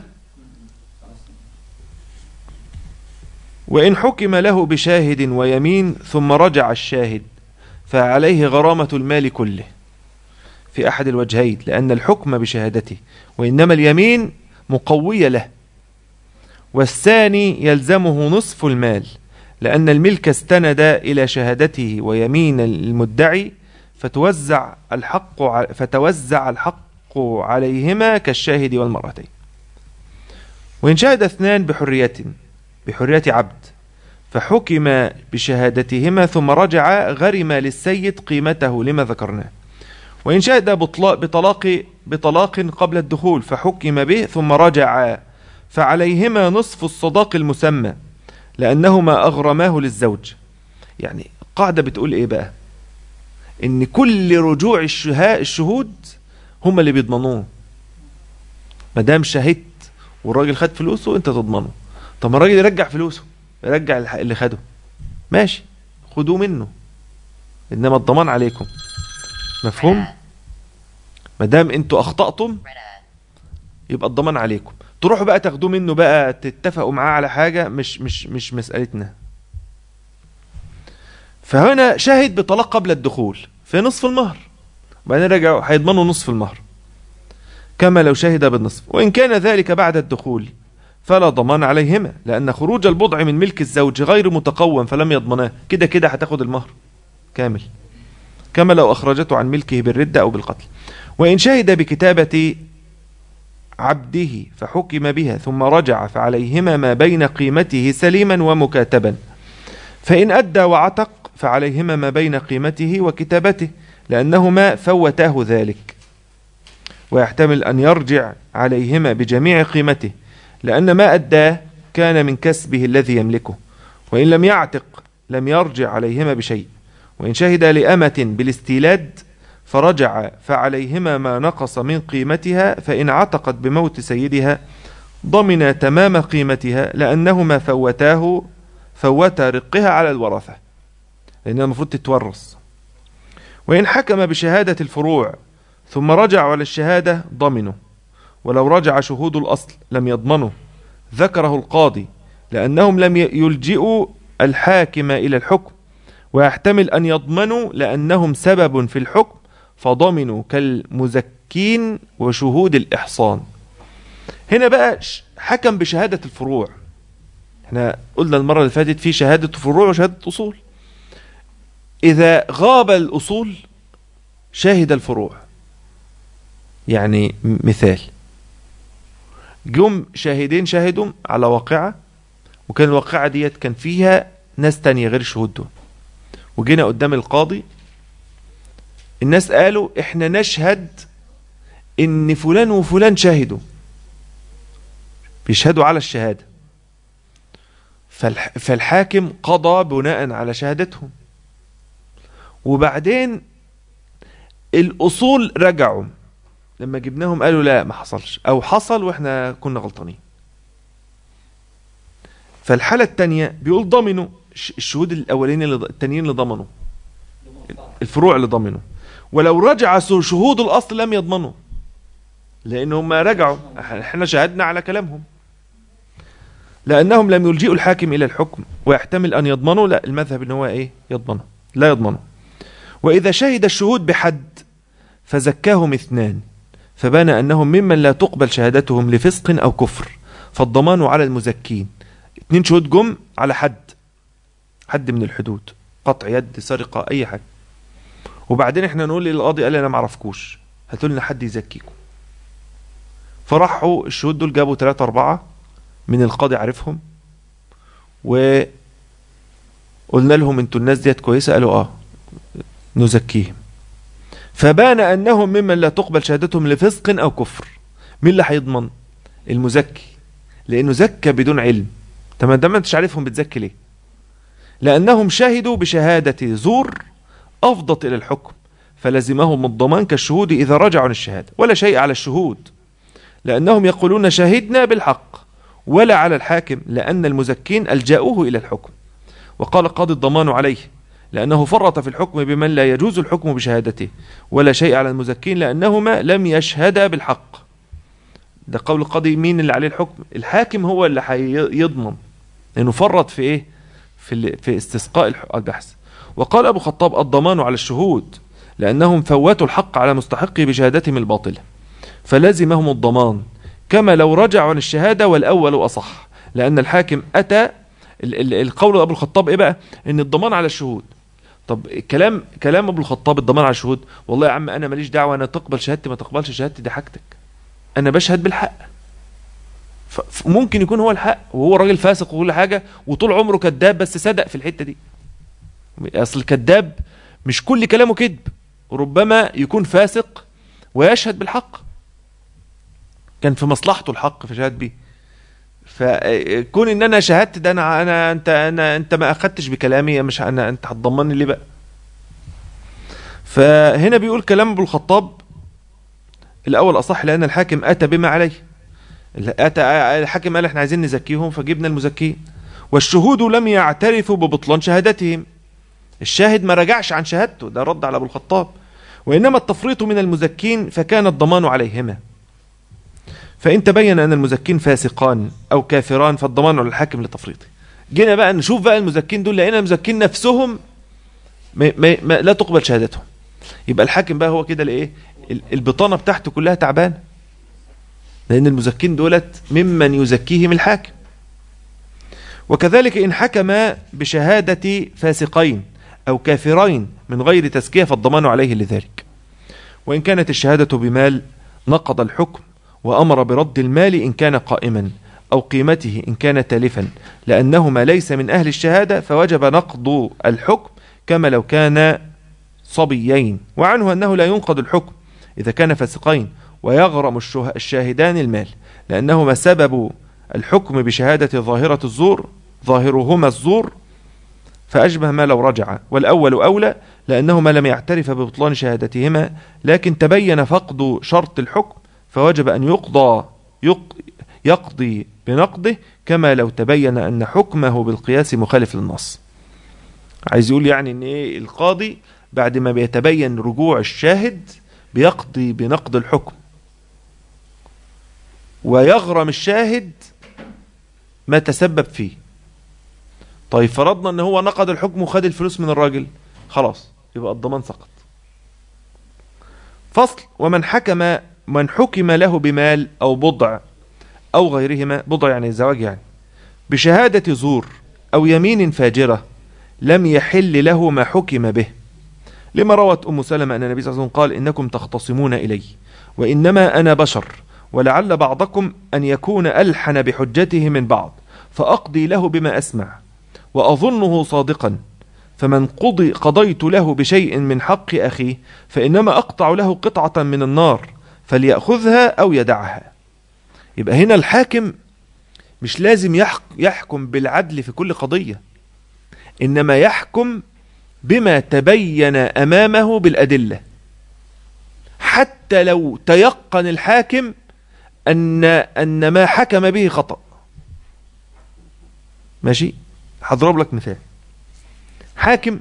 وإن حكم له بشاهد ويمين ثم رجع الشاهد فعليه غرامة المال كله في أحد الوجهين لأن الحكم بشهادته وإنما اليمين مقوية له والثاني يلزمه نصف المال لأن الملك استند إلى شهادته ويمين المدعي فتوزع الحق ع- فتوزع الحق عليهما كالشاهد والمرأتين وإن شهد اثنان بحرية بحرية عبد فحكم بشهادتهما ثم رجع غرم للسيد قيمته لما ذكرناه وإن شهد بطلا- بطلاق بطلاق قبل الدخول فحكم به ثم رجع فعليهما نصف الصداق المسمى لأنهما أغرماه للزوج يعني القاعدة بتقول إيه بقى إن كل رجوع الشها- الشهود هم اللي بيضمنوه ما دام شهدت والراجل خد فلوسه انت تضمنه طب ما الراجل يرجع فلوسه يرجع الح- اللي خده ماشي خدوه منه انما الضمان عليكم مفهوم ما دام انتوا اخطأتم يبقى الضمان عليكم تروحوا بقى تاخدوه منه بقى تتفقوا معاه على حاجة مش مش مش مسألتنا فهنا شاهد بطلاق قبل الدخول في نصف المهر وبعدين رجعوا هيضمنوا نصف المهر كما لو شهد بالنصف وإن كان ذلك بعد الدخول فلا ضمان عليهما لأن خروج البضع من ملك الزوج غير متقوم فلم يضمناه كده كده هتاخد المهر كامل كما لو أخرجته عن ملكه بالردة أو بالقتل وإن شهد بكتابة عبده فحكم بها ثم رجع فعليهما ما بين قيمته سليما ومكاتبا فإن أدى وعتق فعليهما ما بين قيمته وكتابته لأنهما فوتاه ذلك ويحتمل أن يرجع عليهما بجميع قيمته لأن ما أداه كان من كسبه الذي يملكه وإن لم يعتق لم يرجع عليهما بشيء وإن شهد لأمة بالاستيلاد فرجع فعليهما ما نقص من قيمتها فإن عتقت بموت سيدها ضمن تمام قيمتها لأنهما فوتاه فوتا رقها على الورثة لأنها المفروض تتورث وإن حكم بشهادة الفروع ثم رجع على الشهادة ضمنه ولو رجع شهود الأصل لم يضمنه ذكره القاضي لأنهم لم يلجئوا الحاكم إلى الحكم ويحتمل أن يضمنوا لأنهم سبب في الحكم فضمنوا كالمزكين وشهود الإحصان هنا بقى ش- حكم بشهادة الفروع احنا قلنا المرة اللي فاتت في شهادة فروع وشهادة أصول إذا غاب الأصول شاهد الفروع يعني م- مثال جم شاهدين شاهدوا على واقعة وكان الواقعة ديت كان فيها ناس تانية غير الشهود دول وجينا قدام القاضي الناس قالوا احنا نشهد ان فلان وفلان شاهدوا بيشهدوا على الشهادة فالح فالحاكم قضى بناء على شهادتهم وبعدين الأصول رجعوا لما جبناهم قالوا لا ما حصلش أو حصل وإحنا كنا غلطانين فالحالة التانية بيقول ضمنوا ش- الشهود الأولين اللي ض- التانيين اللي ضمنوا الفروع اللي ضمنوا ولو رجع س- شهود الأصل لم يضمنوا لأنهم رجعوا احنا شهدنا على كلامهم لأنهم لم يلجئوا الحاكم إلى الحكم ويحتمل أن يضمنوا لا المذهب إن هو إيه يضمنه لا يضمنه وإذا شهد الشهود بحد فزكاهم اثنان فبان أنهم ممن لا تقبل شهادتهم لفسق أو كفر فالضمان على المزكين اتنين شهود جم على حد حد من الحدود قطع يد سرقة أي حاجة وبعدين احنا نقول للقاضي قال انا ما اعرفكوش هاتوا لنا حد يزكيكم فراحوا الشهود دول جابوا ثلاثة أربعة من القاضي عارفهم وقلنا لهم انتوا الناس ديت كويسة قالوا اه نزكيهم فبان أنهم ممن لا تقبل شهادتهم لفسق أو كفر مين اللي هيضمن المزكي لأنه زكى بدون علم تمام ده ما انتش عارفهم بتزكي ليه لأنهم شهدوا بشهادة زور أفضت إلى الحكم فلزمهم الضمان كالشهود إذا رجعوا عن الشهادة ولا شيء على الشهود لأنهم يقولون شهدنا بالحق ولا على الحاكم لأن المزكين ألجأوه إلى الحكم وقال قاضي الضمان عليه لأنه فرط في الحكم بمن لا يجوز الحكم بشهادته ولا شيء على المزكين لأنهما لم يشهدا بالحق ده قول القاضي مين اللي عليه الحكم الحاكم هو اللي هيضمن لأنه فرط في إيه في, ال- في استسقاء الح- البحث وقال أبو خطاب الضمان على الشهود لأنهم فوتوا الحق على مستحقه بشهادتهم الباطلة فلزمهم الضمان كما لو رجعوا عن الشهادة والأول أصح لأن الحاكم أتى ال- ال- القول أبو الخطاب إيه بقى إن الضمان على الشهود طب كلام كلام أبو الخطاب الضمان على الشهود والله يا عم أنا ماليش دعوة أنا تقبل شهادتي ما تقبلش شهادتي دي حاجتك أنا بشهد بالحق ف- ف- ممكن يكون هو الحق وهو راجل فاسق وكل حاجة وطول عمره كذاب بس صدق في الحتة دي اصل الكذاب مش كل كلامه كذب ربما يكون فاسق ويشهد بالحق كان في مصلحته الحق في شهاد بيه فكون ان انا شهدت ده انا انا انت انا انت ما اخدتش بكلامي مش انا انت هتضمني ليه بقى فهنا بيقول كلام ابو الخطاب الاول اصح لان الحاكم اتى بما عليه اتى الحاكم قال احنا عايزين نزكيهم فجبنا المزكين والشهود لم يعترفوا ببطلان شهادتهم الشاهد ما رجعش عن شهادته ده رد على ابو الخطاب وانما التفريط من المزكين فكان الضمان عليهما فان تبين ان المزكين فاسقان او كافران فالضمان على الحاكم لتفريطه جينا بقى نشوف بقى المزكين دول لقينا المزكين نفسهم ما ما ما لا تقبل شهادتهم يبقى الحاكم بقى هو كده الايه ال- البطانه بتاعته كلها تعبانه لان المزكين دولت ممن يزكيهم الحاكم وكذلك إن حكم بشهادة فاسقين أو كافرين من غير تزكية فالضمان عليه لذلك وإن كانت الشهادة بمال نقض الحكم وأمر برد المال إن كان قائما أو قيمته إن كان تالفا لأنهما ليس من أهل الشهادة فوجب نقض الحكم كما لو كان صبيين وعنه أنه لا ينقض الحكم إذا كان فاسقين ويغرم الشه- الشاهدان المال لأنهما سبب الحكم بشهادة ظاهرة الزور ظاهرهما الزور فأشبه ما لو رجع والأول أولى لأنهما لم يعترف ببطلان شهادتهما لكن تبين فقد شرط الحكم فوجب أن يقضى يق يقضي بنقضه كما لو تبين أن حكمه بالقياس مخالف للنص عايز يقول يعني ان ايه القاضي بعد ما بيتبين رجوع الشاهد بيقضي بنقض الحكم ويغرم الشاهد ما تسبب فيه طيب فرضنا ان هو نقض الحكم وخد الفلوس من الراجل خلاص يبقى الضمان سقط فصل ومن حكم من حكم له بمال او بضع او غيرهما بضع يعني الزواج يعني بشهادة زور او يمين فاجرة لم يحل له ما حكم به لما روت ام سلمة ان النبي صلى الله عليه وسلم قال انكم تختصمون الي وانما انا بشر ولعل بعضكم أن يكون ألحن بحجته من بعض فأقضي له بما أسمع وأظنه صادقا فمن قضي قضيت له بشيء من حق أخيه فإنما أقطع له قطعة من النار فليأخذها أو يدعها يبقى هنا الحاكم مش لازم يحك يحكم بالعدل في كل قضية إنما يحكم بما تبين أمامه بالأدلة حتى لو تيقن الحاكم أن أن ما حكم به خطأ ماشي هضرب لك مثال حاكم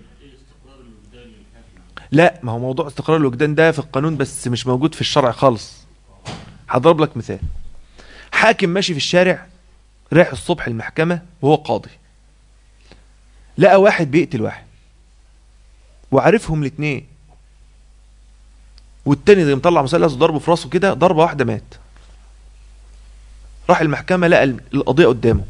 لا ما هو موضوع استقرار الوجدان ده في القانون بس مش موجود في الشرع خالص هضرب لك مثال حاكم ماشي في الشارع رايح الصبح المحكمة وهو قاضي لقى واحد بيقتل واحد وعارفهم الاثنين والتاني ده مطلع مثلث وضربه في راسه كده ضربه واحده مات راح المحكمه لقى ال- القضيه قدامه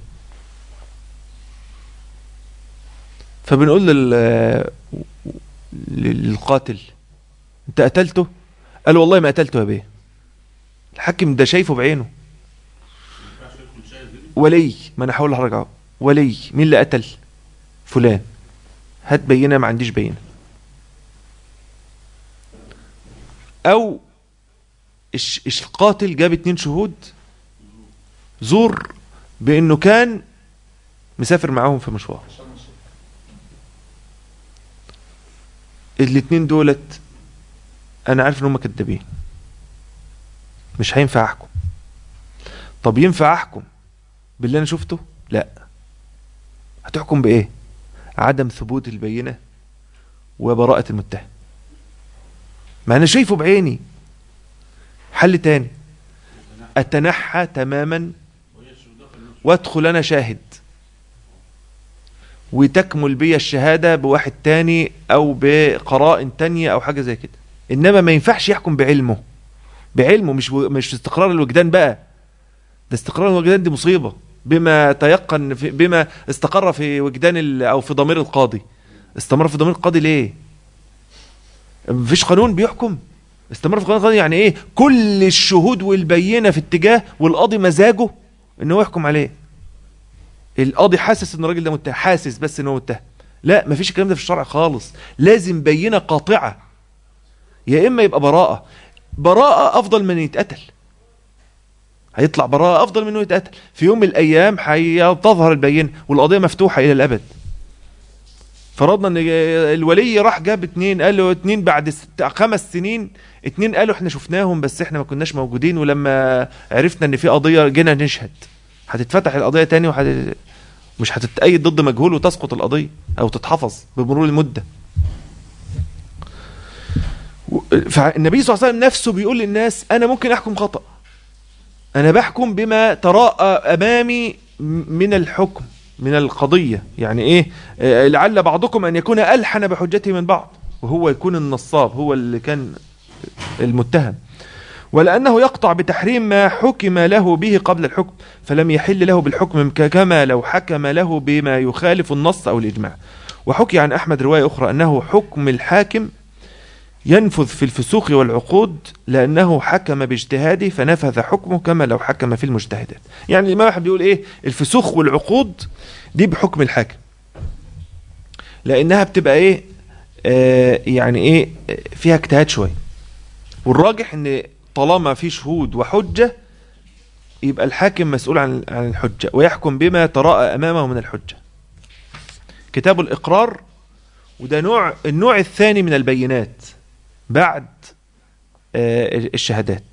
فبنقول لل للقاتل انت قتلته قال والله ما قتلته يا بيه الحاكم ده شايفه بعينه ولي ما انا هقول لحضرتك اهو ولي مين اللي قتل فلان هات بينه ما عنديش بينه او الش- الش- القاتل جاب اتنين شهود زور بانه كان مسافر معاهم في مشوار الاتنين دولت انا عارف ان هم كدابين مش هينفع احكم طب ينفع احكم باللي انا شفته لا هتحكم بايه عدم ثبوت البينه وبراءه المتهم ما انا شايفه بعيني حل تاني اتنحى تماما وادخل انا شاهد وتكمل بي الشهاده بواحد تاني او بقرائن تانية او حاجه زي كده انما ما ينفعش يحكم بعلمه بعلمه مش مش استقرار الوجدان بقى ده استقرار الوجدان دي مصيبه بما تيقن في بما استقر في وجدان ال- او في ضمير القاضي استمر في ضمير القاضي ليه مفيش قانون بيحكم استمر في قانون القاضي يعني ايه كل الشهود والبينه في اتجاه والقاضي مزاجه ان هو يحكم عليه القاضي حاسس ان الراجل ده متهم حاسس بس ان هو متهم لا مفيش الكلام ده في الشرع خالص لازم بينه قاطعه يا اما يبقى براءه براءه افضل من يتقتل هيطلع براءه افضل من انه يتقتل في يوم من الايام هتظهر البينه والقضيه مفتوحه الى الابد فرضنا ان الولي راح جاب اتنين قال له اتنين بعد ست خمس سنين اتنين قالوا احنا شفناهم بس احنا ما كناش موجودين ولما عرفنا ان في قضيه جينا نشهد هتتفتح القضيه تاني وحت... مش هتتأيد ضد مجهول وتسقط القضيه او تتحفظ بمرور المده و- فالنبي صلى الله عليه وسلم نفسه بيقول للناس انا ممكن احكم خطأ انا بحكم بما تراءى امامي م- من الحكم من القضية يعني ايه آه، لعل بعضكم ان يكون الحن بحجته من بعض وهو يكون النصاب هو اللي كان المتهم ولأنه يقطع بتحريم ما حكم له به قبل الحكم فلم يحل له بالحكم ك- كما لو حكم له بما يخالف النص أو الإجماع وحكي عن أحمد رواية أخرى أنه حكم الحاكم ينفذ في الفسوق والعقود لأنه حكم باجتهاده فنفذ حكمه كما لو حكم في المجتهدات يعني الإمام أحمد بيقول إيه الفسوق والعقود دي بحكم الحاكم لأنها بتبقى إيه آه يعني إيه آه، فيها اجتهاد شوية والراجح ان طالما في شهود وحجة يبقى الحاكم مسؤول عن عن الحجة ويحكم بما تراءى أمامه من الحجة كتاب الإقرار وده نوع النوع الثاني من البينات بعد آه، الشهادات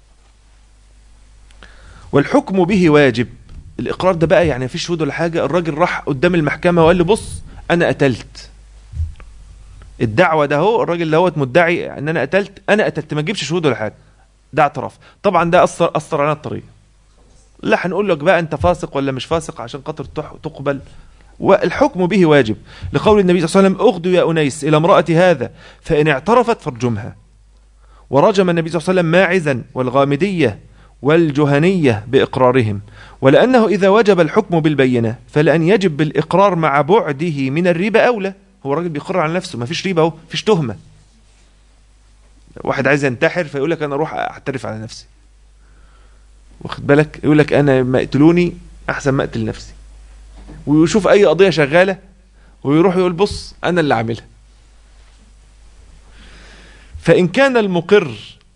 والحكم به واجب الإقرار ده بقى يعني مفيش شهود ولا حاجة الراجل راح قدام المحكمة وقال له بص أنا قتلت الدعوة ده هو الراجل دوت مدعي ان انا قتلت انا قتلت ما تجيبش شهود ولا حاجه ده اعتراف طبعا ده اثر اثر علينا الطريق لا هنقول لك بقى انت فاسق ولا مش فاسق عشان خاطر تح- تقبل والحكم به واجب لقول النبي صلى الله عليه وسلم اغدوا يا انيس الى امراه هذا فان اعترفت فارجمها ورجم النبي صلى الله عليه وسلم ماعزا والغامديه والجهنيه باقرارهم ولانه اذا وجب الحكم بالبينه فلان يجب بالاقرار مع بعده من الربا اولى هو الراجل بيقر على نفسه ما فيش ريبه اهو فيش تهمه واحد عايز ينتحر فيقول لك انا اروح اعترف على نفسي واخد بالك يقول لك انا ما يقتلوني احسن ما اقتل نفسي ويشوف اي قضيه شغاله ويروح يقول بص انا اللي عاملها فان كان المقر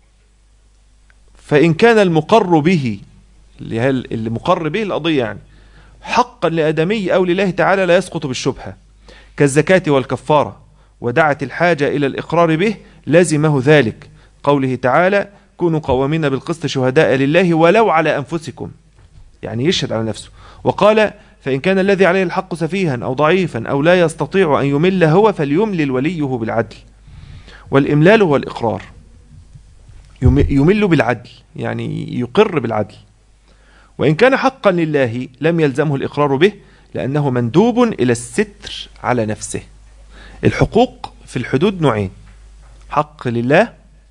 فان كان المقر به اللي هي اللي مقر به القضيه يعني حقا لادمي او لله تعالى لا يسقط بالشبهه كالزكاة والكفارة ودعت الحاجة إلى الإقرار به لازمه ذلك قوله تعالى كونوا قوامين بالقسط شهداء لله ولو على أنفسكم يعني يشهد على نفسه وقال فإن كان الذي عليه الحق سفيها أو ضعيفا أو لا يستطيع أن يمل هو فليملل وليه بالعدل والإملال هو الإقرار يم- يمل بالعدل يعني يقر بالعدل وإن كان حقا لله لم يلزمه الإقرار به لأنه مندوب إلى الستر على نفسه الحقوق في الحدود نوعين حق لله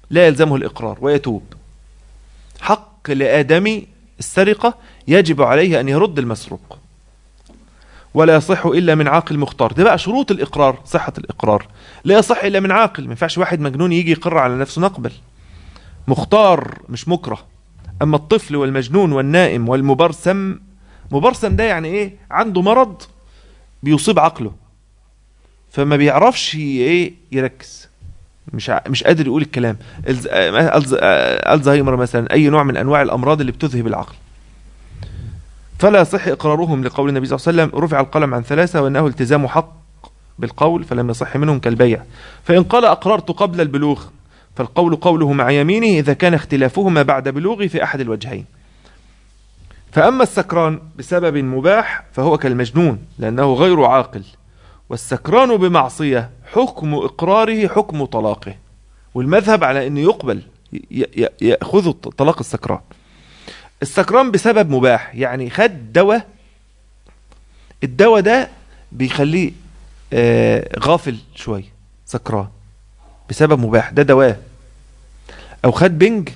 لا يلزمه الإقرار ويتوب حق لآدمي السرقة يجب عليه أن يرد المسروق ولا يصح إلا من عاقل مختار ده بقى شروط الإقرار صحة الإقرار لا يصح إلا من عاقل ما ينفعش واحد مجنون يجي يقر على نفسه نقبل مختار مش مكره أما الطفل والمجنون والنائم والمبرسم مبرسم ده يعني إيه عنده مرض بيصيب عقله فما بيعرفش ايه يركز مش ع- مش قادر يقول الكلام الز- آه، ألز- آه، الزهايمر مثلا اي نوع من انواع الامراض اللي بتذهب العقل فلا يصح اقرارهم لقول النبي صلى الله عليه وسلم رفع القلم عن ثلاثه وانه التزام حق بالقول فلم يصح منهم كالبيع فان قال اقررت قبل البلوغ فالقول قوله مع يمينه اذا كان اختلافهما بعد بلوغه في احد الوجهين فاما السكران بسبب مباح فهو كالمجنون لانه غير عاقل والسكران بمعصية حكم إقراره حكم طلاقه والمذهب على أنه يقبل ي- ي- يأخذ طلاق السكران السكران بسبب مباح يعني خد دواء الدواء ده بيخليه آه، غافل شوية سكران بسبب مباح ده دواء او خد بنج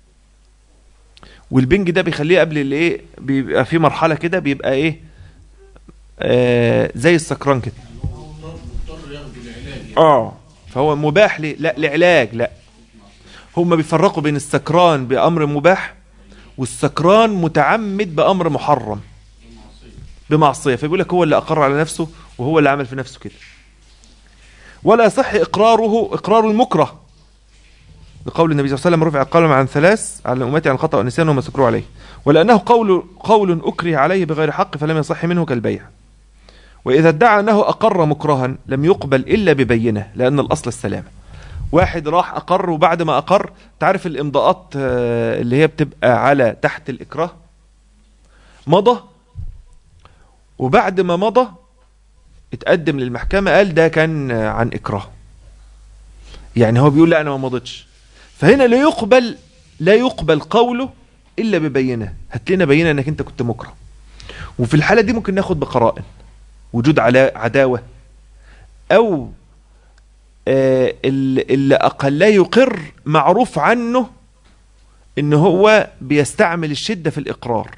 والبنج ده بيخليه قبل الايه بيبقى في مرحله كده بيبقى ايه آه زي السكران كده اه فهو مباح ليه لا لعلاج لا هم بيفرقوا بين السكران بأمر مباح والسكران متعمد بأمر محرم بمعصية فبيقول لك هو اللي أقر على نفسه وهو اللي عمل في نفسه كده ولا يصح إقراره إقرار المكره لقول النبي صلى الله عليه وسلم رفع القلم عن ثلاث على أمتي عن الخطأ والنسيان وما سكروا عليه ولأنه قول قول أكره عليه بغير حق فلم يصح منه كالبيع وإذا ادعى أنه أقر مكرها لم يقبل إلا ببينة لأن الأصل السلامة واحد راح أقر وبعد ما أقر تعرف الإمضاءات آه، اللي هي بتبقى على تحت الإكراه مضى وبعد ما مضى اتقدم للمحكمة قال ده كان آه، عن إكراه يعني هو بيقول لا أنا ما مضيتش فهنا لا يقبل لا يقبل قوله إلا ببينة هات لنا بينة أنك أنت كنت مكره وفي الحالة دي ممكن ناخد بقرائن وجود علا- عداوة أو آه، اللي اللي أقل يقر معروف عنه إن هو بيستعمل الشدة في الإقرار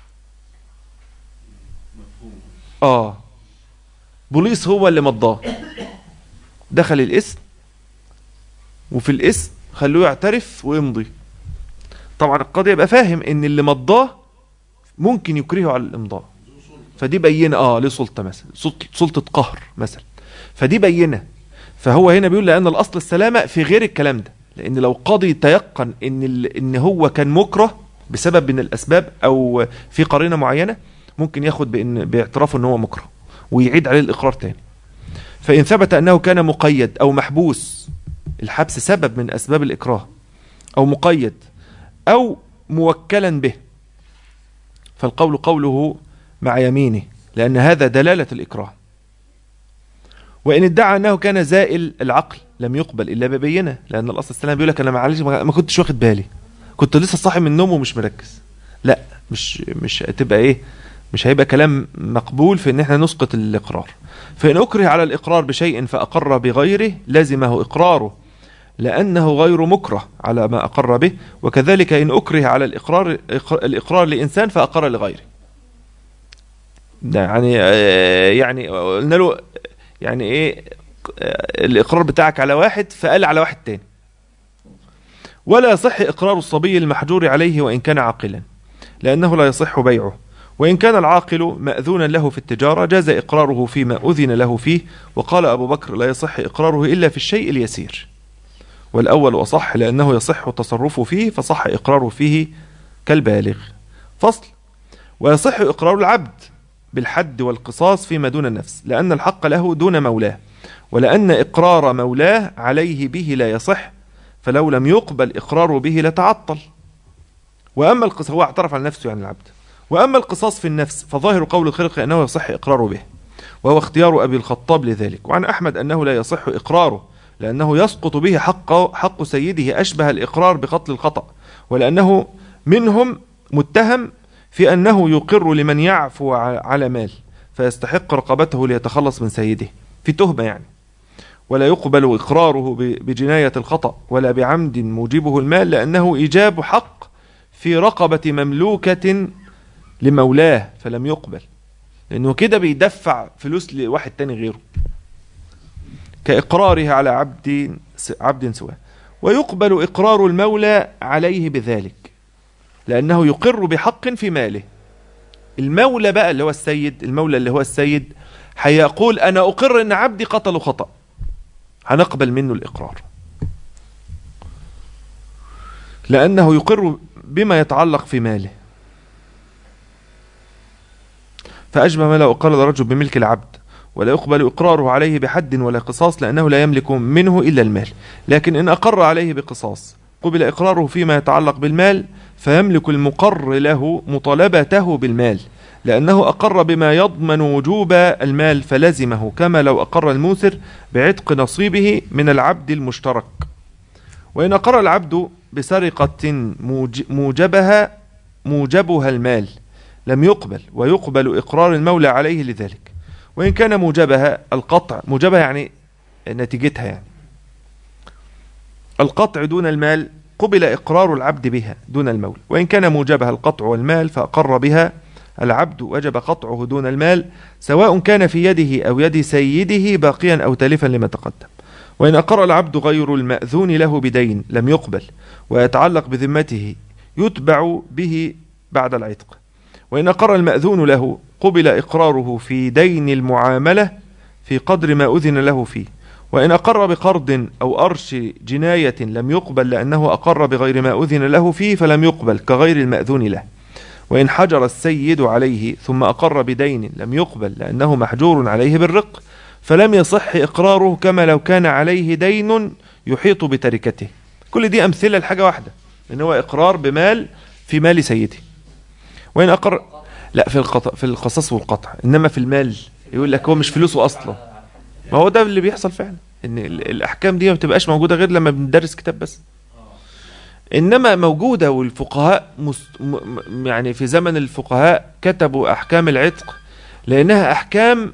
آه بوليس هو اللي مضاه دخل الاسم وفي الاسم خلوه يعترف ويمضي طبعا القاضي يبقى فاهم ان اللي مضاه ممكن يكرهه على الامضاء فدي بينه اه ليه سلطه مثلا سلطه سلطه قهر مثلا فدي بينه فهو هنا بيقول لان الاصل السلامه في غير الكلام ده لان لو قاضي تيقن ان ال- ان هو كان مكره بسبب من الاسباب او في قرينه معينه ممكن ياخد بان باعترافه ان هو مكره ويعيد عليه الاقرار تاني فان ثبت انه كان مقيد او محبوس الحبس سبب من اسباب الاكراه او مقيد او موكلا به فالقول قوله مع يمينه لأن هذا دلالة الإكراه وإن ادعى أنه كان زائل العقل لم يقبل إلا ببينه لأن الأصل السلام بيقول لك أنا معلش ما ما كنتش واخد بالي كنت لسه صاحي من النوم ومش مركز لا مش مش هتبقى إيه مش هيبقى كلام مقبول في إن إحنا نسقط الإقرار فإن أكره على الإقرار بشيء فأقر بغيره لزمه إقراره لأنه غير مكره على ما أقر به وكذلك إن أكره على الإقرار الإقرار لإنسان فأقر لغيره ده يعني آه، يعني قلنا له يعني ايه آه، الاقرار بتاعك على واحد فقال على واحد تاني ولا يصح اقرار الصبي المحجور عليه وان كان عاقلا لانه لا يصح بيعه وان كان العاقل ماذونا له في التجاره جاز اقراره فيما اذن له فيه وقال ابو بكر لا يصح اقراره الا في الشيء اليسير والاول اصح لانه يصح التصرف فيه فصح اقراره فيه كالبالغ فصل ويصح اقرار العبد بالحد والقصاص فيما دون النفس لأن الحق له دون مولاه ولأن إقرار مولاه عليه به لا يصح فلو لم يقبل إقراره به لتعطل وأما القصاص هو اعترف على نفسه يعني العبد وأما القصاص في النفس فظاهر قول الخلق أنه يصح إقراره به وهو اختيار أبي الخطاب لذلك وعن أحمد أنه لا يصح إقراره لأنه يسقط به حق, حق سيده أشبه الإقرار بقتل الخطأ ولأنه منهم متهم في أنه يقر لمن يعفو ع- على مال فيستحق رقبته ليتخلص من سيده في تهمة يعني ولا يقبل إقراره ب- بجناية الخطأ ولا بعمد موجبه المال لأنه إيجاب حق في رقبة مملوكة لمولاه فلم يقبل لأنه كده بيدفع فلوس لواحد تاني غيره كإقراره على عبد عبد سواه ويقبل إقرار المولى عليه بذلك لأنه يقر بحق في ماله المولى بقى اللي هو السيد المولى اللي هو السيد هيقول أنا أقر أن عبدي قتل خطأ هنقبل منه الإقرار لأنه يقر بما يتعلق في ماله فأجمع ما لو أقر الرجل بملك العبد ولا يقبل إقراره عليه بحد ولا قصاص لأنه لا يملك منه إلا المال لكن إن أقر عليه بقصاص قبل إقراره فيما يتعلق بالمال فيملك المقر له مطالبته بالمال لأنه أقر بما يضمن وجوب المال فلزمه كما لو أقر الموسر بعتق نصيبه من العبد المشترك وإن أقر العبد بسرقة موج- موجبها موجبها المال لم يقبل ويقبل إقرار المولى عليه لذلك وإن كان موجبها القطع موجبها يعني نتيجتها يعني القطع دون المال قبل إقرار العبد بها دون المولى وإن كان موجبها القطع والمال فأقر بها العبد وجب قطعه دون المال سواء كان في يده أو يد سيده باقيا أو تالفا لما تقدم وإن أقر العبد غير المأذون له بدين لم يقبل ويتعلق بذمته يتبع به بعد العتق وإن أقر المأذون له قبل إقراره في دين المعاملة في قدر ما أذن له فيه وإن أقر بقرض أو أرش جناية لم يقبل لأنه أقر بغير ما أذن له فيه فلم يقبل كغير المأذون له وإن حجر السيد عليه ثم أقر بدين لم يقبل لأنه محجور عليه بالرق فلم يصح إقراره كما لو كان عليه دين يحيط بتركته كل دي أمثلة لحاجة واحدة إن هو إقرار بمال في مال سيده وإن أقر لا في القطع في القصاص والقطع إنما في المال يقول لك هو مش فلوسه أصلا ما هو ده اللي بيحصل فعلا إن ال- الأحكام دي ما بتبقاش موجودة غير لما بندرس كتاب بس إنما موجودة والفقهاء مست... م... م- يعني في زمن الفقهاء كتبوا أحكام العتق لأنها أحكام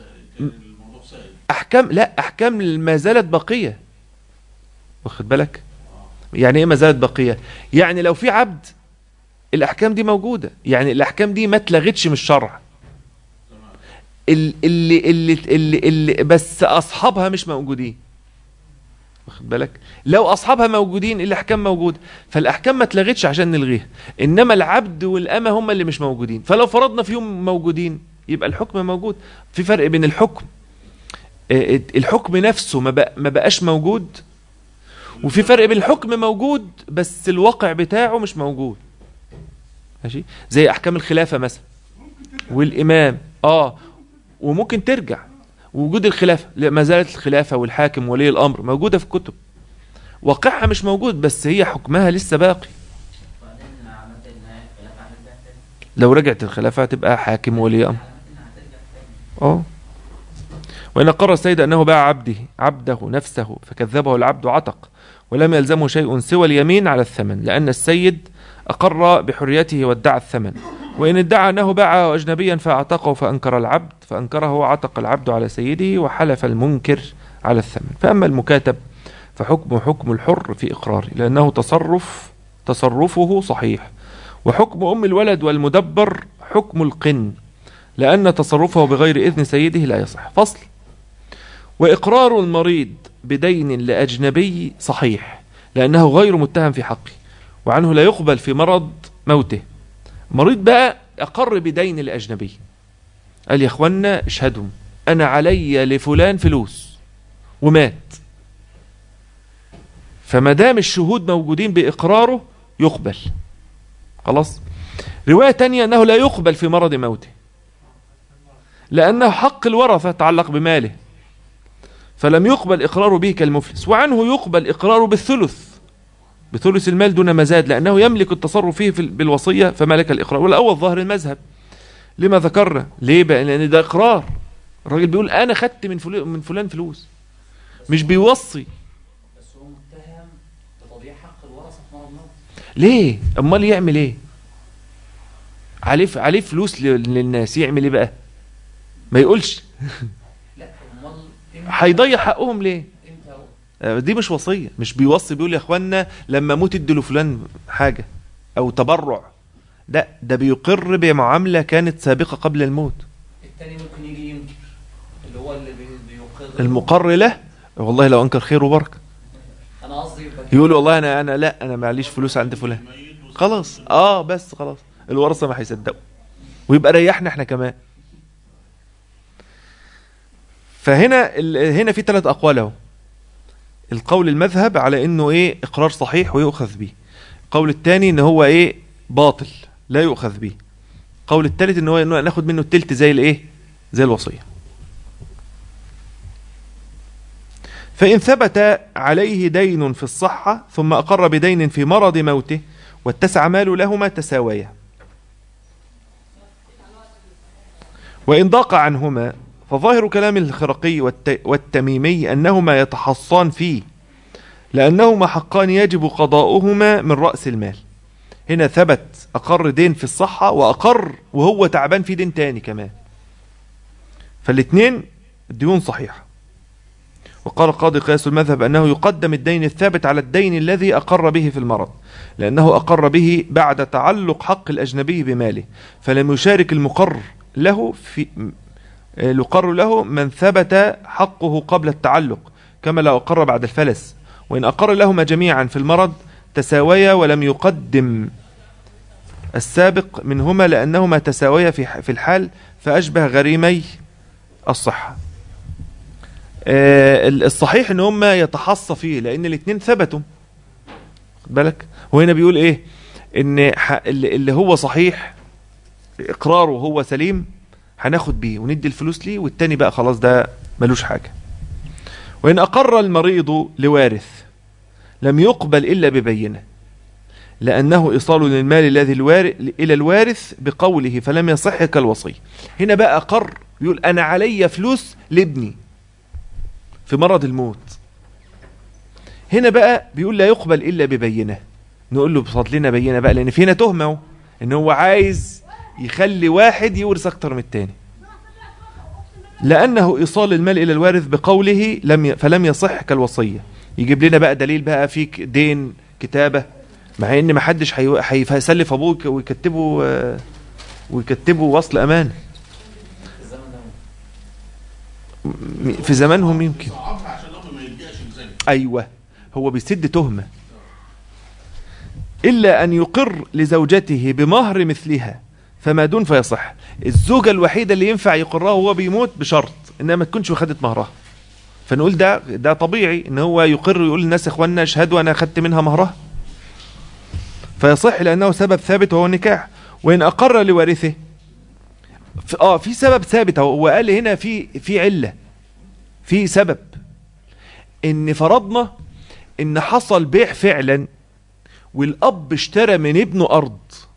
أحكام لا أحكام ما زالت باقية واخد بالك يعني إيه ما زالت باقية يعني لو في عبد الأحكام دي موجودة يعني الأحكام دي ما اتلغتش من الشرع ال- اللي, اللي, اللي, اللي بس أصحابها مش موجودين واخد بالك لو أصحابها موجودين الأحكام موجودة فالأحكام ما اتلغتش عشان نلغيها إنما العبد والأمة هم اللي مش موجودين فلو فرضنا فيهم موجودين يبقى الحكم موجود في فرق بين الحكم آه، الحكم نفسه ما بق- ما بقاش موجود وفي فرق بين الحكم موجود بس الواقع بتاعه مش موجود ماشي زي احكام الخلافه مثلا والامام اه وممكن ترجع وجود الخلافه لا، ما زالت الخلافه والحاكم ولي الامر موجوده في الكتب واقعها مش موجود بس هي حكمها لسه باقي وبعدين انا عملت انها خلاف عن البيع تاني لو رجعت الخلافه هتبقى حاكم ولي امر عملت انها هترجع تاني اه وإن قر السيد أنه باع عبده عبده نفسه فكذبه العبد عتق ولم يلزمه شيء سوى اليمين على الثمن لأن السيد أقر بحريته وادعى الثمن وإن ادعى أنه باع أجنبيا فأعتقه فأنكر العبد فأنكره عتق العبد على سيده وحلف المنكر على الثمن فأما المكاتب فحكم حكم الحر في إقراره لأنه تصرف تصرفه صحيح وحكم أم الولد والمدبر حكم القن لأن تصرفه بغير إذن سيده لا يصح فصل وإقرار المريض بدين لأجنبي صحيح لأنه غير متهم في حقه وعنه لا يقبل في مرض موته مريض بقى أقر بدين لأجنبي قال يا إخوانا اشهدوا أنا علي لفلان فلوس ومات فما دام الشهود موجودين بإقراره يقبل خلاص رواية تانية أنه لا يقبل في مرض موته لأنه حق الورثة يتعلق بماله فلم يقبل إقراره به كالمفلس وعنه يقبل إقراره بالثلث بثلث المال دون مزاد لأنه يملك التصرف فيه في- بالوصية فملك الإقرار والأول ظاهر المذهب لما ذكرنا ليه بقى لأن ده إقرار الراجل بيقول أنا خدت من فلان من فلان فلوس مش بيوصي بس هو متهم بتضييع حق الورثه في مرض موت ليه امال يعمل ايه عليه عليه فلوس ل- للناس يعمل ايه بقى ما يقولش لا امال امتى هيضيع حقهم ليه امتى هو؟ آه، دي مش وصيه مش بيوصي بيقول يا اخوانا لما اموت ادوا لفلان حاجه او تبرع لا ده بيقر بمعامله كانت سابقه قبل الموت التاني ممكن يجي ينكر اللي هو اللي بي- بيقر المقر له والله لو انكر خير وبركه انا قصدي يبقى يقول والله انا انا لا انا معليش فلوس عند فلان خلاص اه بس خلاص الورثه ما هيصدقوا ويبقى ريحنا احنا كمان فهنا ال- هنا في ثلاث اقوال اهو القول المذهب على انه ايه اقرار صحيح ويؤخذ به القول الثاني ان هو ايه باطل لا يؤخذ به القول الثالث ان هو انه ناخد منه التلت زي الايه زي الوصيه فإن ثبت عليه دين في الصحة ثم أقر بدين في مرض موته واتسع مال لهما تساويا وإن ضاق عنهما فظاهر كلام الخرقي والت- والتميمي أنهما يتحصان فيه لأنهما حقان يجب قضاؤهما من رأس المال هنا ثبت أقر دين في الصحة وأقر وهو تعبان في دين تاني كمان فالاثنين الديون صحيحة وقال قاضي قياس المذهب أنه يقدم الدين الثابت على الدين الذي أقر به في المرض لأنه أقر به بعد تعلق حق الأجنبي بماله فلم يشارك المقر له في آه، يقر له من ثبت حقه قبل التعلق كما لو أقر بعد الفلس وإن أقر لهما جميعا في المرض تساويا ولم يقدم السابق منهما لأنهما تساويا في في الحال فأشبه غريمي الصحة آه، الصحيح ان هم يتحصى فيه لان الاثنين ثبتوا خد بالك هو هنا بيقول ايه ان ح- اللي اللي هو صحيح اقراره هو سليم هناخد بيه وندي الفلوس ليه والتاني بقى خلاص ده ملوش حاجة وإن أقر المريض لوارث لم يقبل إلا ببينة لأنه إيصال للمال الذي الوارث إلى الوارث بقوله فلم يصح كالوصي هنا بقى أقر يقول أنا علي فلوس لابني في مرض الموت هنا بقى بيقول لا يقبل إلا ببينة نقول له بصد لنا بينة بقى لأن في هنا تهمة اهو إن هو عايز يخلي واحد يورث أكتر من التاني لأنه إيصال المال إلى الوارث بقوله لم ي... فلم يصح كالوصية يجيب لنا بقى دليل بقى في ك- دين كتابة مع إن ما حدش هي- هيسلف أبوه ويك- ويكتبه آه، ويكتبه وصل أمان في الزمن ده م- في زمانهم يمكن صعبها عشان الاب ما يلجاش لذلك أيوة هو بيسد تهمة إلا أن يقر لزوجته بمهر مثلها فما دون فيصح الزوجة الوحيدة اللي ينفع يقرها وهو بيموت بشرط إنها ما تكونش خدت مهرها فنقول ده ده طبيعي إن هو يقر ويقول للناس يا إخوانا اشهدوا أنا أخدت منها مهرها فيصح لأنه سبب ثابت وهو النكاح وإن أقر لوارثه ف- اه في سبب ثابت هو هو قال هنا في في علة في سبب ان فرضنا ان حصل بيع فعلا والاب اشترى من ابنه ارض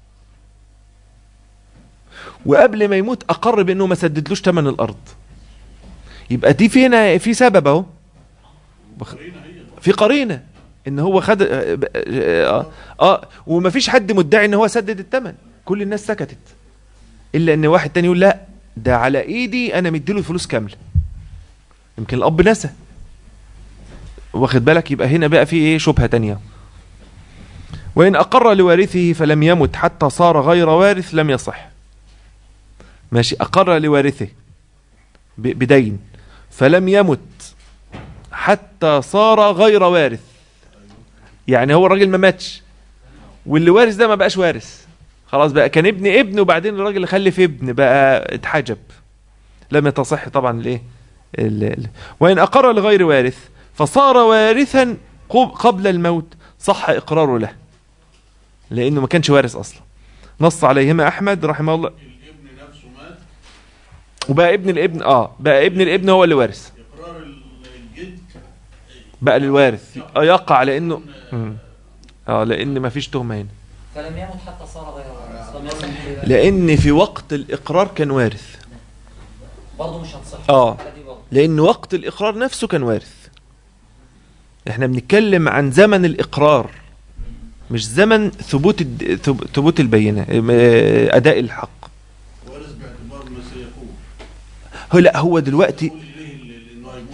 وقبل ما يموت اقر بانه ما سددلوش ثمن الارض يبقى دي فينا في سبب اهو بخ- في قرينه ان هو خد اه, آه, آه ومفيش حد مدعي ان هو سدد الثمن كل الناس سكتت الا ان واحد تاني يقول لا ده على ايدي انا مديله الفلوس كامله يمكن الاب نسى واخد بالك يبقى هنا بقى في ايه شبهة تانية وإن أقر لوارثه فلم يمت حتى صار غير وارث لم يصح ماشي أقر لوارثه ب- بدين فلم يمت حتى صار غير وارث يعني هو الراجل ما ماتش واللي وارث ده ما بقاش وارث خلاص بقى كان ابن ابن وبعدين الراجل اللي خلف ابن بقى اتحجب لم يتصح طبعا الايه ال- ال- وإن أقر لغير وارث فصار وارثا قب- قبل الموت صح إقراره له لأنه ما كانش وارث أصلا نص عليهما أحمد رحمه الله الابن نفسه مات وبقى ابن الابن اه بقى ابن الابن هو اللي وارث اقرار الجد بقى للوارث اه يقع لأنه مم. اه لأن ما فيش تهمة هنا فلم يمت حتى صار غير وارث لم يصح إلى- لأن في وقت الإقرار كان وارث برضه مش هتصح آه. الحالة دي برضه. لأن وقت الإقرار نفسه كان وارث احنا بنتكلم عن زمن الإقرار مش زمن ثبوت الد... ثب- ثبوت البينة ام- آه، أداء الحق وارث باعتبار ما سيكون هو لا هو دلوقتي يقول ليه ال- انه هيموت يعني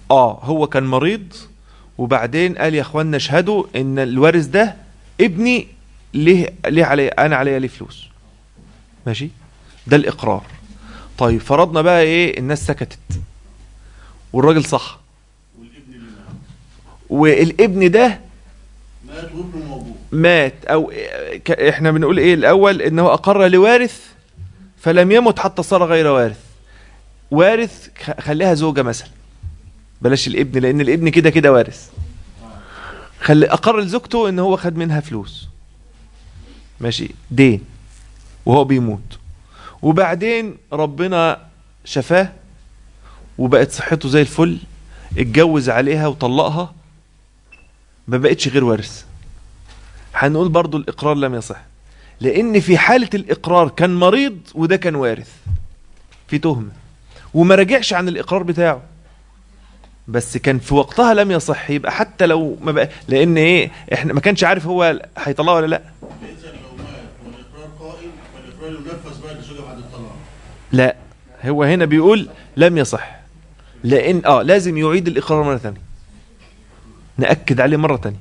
اه هو كان مريض وبعدين قال يا اخوانا اشهدوا ان الوارث ده ابني ليه ليه علي انا عليا ليه فلوس ماشي ده الاقرار طيب فرضنا بقى ايه الناس سكتت والراجل صح والابن اللي معاه والابن ده مات وابنه موجود مات او ك- احنا بنقول ايه الاول انه اقر لوارث فلم يمت حتى صار غير وارث وارث خ- خليها زوجة مثلا بلاش الابن لان الابن كده كده وارث خلي اقر لزوجته ان هو خد منها فلوس ماشي دين وهو بيموت وبعدين ربنا شفاه وبقت صحته زي الفل اتجوز عليها وطلقها ما بقتش غير وارث هنقول برضو الإقرار لم يصح لأن في حالة الإقرار كان مريض وده كان وارث في تهمة وما رجعش عن الإقرار بتاعه بس كان في وقتها لم يصح يبقى حتى لو ما بقى لأن إيه إحنا ما كانش عارف هو هيطلعه ولا لأ فاذا لو مات والاقرار قائم فالاقرار ينفذ بقى للزوجه بعد الطلاق لا هو هنا بيقول لم يصح لأن آه لازم يعيد الإقرار مرة ثانية نأكد عليه مرة ثانية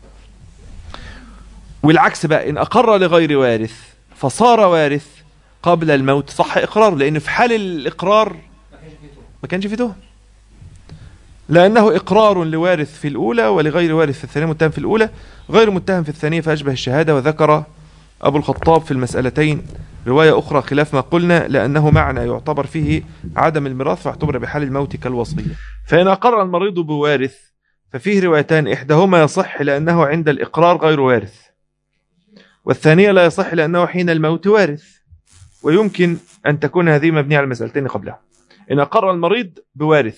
والعكس بقى إن أقر لغير وارث فصار وارث قبل الموت صح إقرار لأن في حال الإقرار ما كانش فيه توبه ما كانش في تهم لأنه إقرار لوارث في الأولى ولغير وارث في الثانية متهم في الأولى غير متهم في الثانية فأشبه الشهادة وذكر أبو الخطاب في المسألتين رواية أخرى خلاف ما قلنا لأنه معنى يعتبر فيه عدم الميراث فاعتبر بحال الموت كالوصية فإن أقر المريض بوارث ففيه روايتان إحداهما يصح لأنه عند الإقرار غير وارث والثانية لا يصح لأنه حين الموت وارث ويمكن أن تكون هذه مبنية على المسألتين قبلها إن أقر المريض بوارث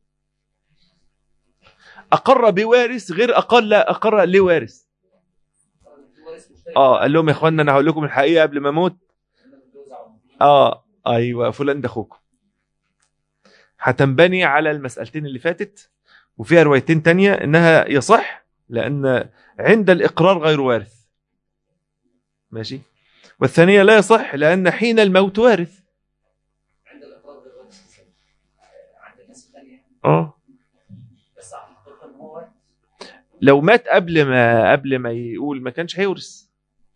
أقر بوارث غير أقل أقر لوارث الوارث مشترك اه قال لهم يا اخوانا انا هقول لكم الحقيقه قبل ما اموت انا متجوز عمر اه ايوه فلان ده اخوكم هتنبني على المسألتين اللي فاتت وفيها روايتين تانية انها يصح لان عند الاقرار غير وارث ماشي والثانية لا يصح لان حين الموت وارث عند الاقرار غير وارث عند الناس الثانيه اه بس على الحقيقه ان هو وارث لو مات قبل ما قبل ما يقول ما كانش هيورث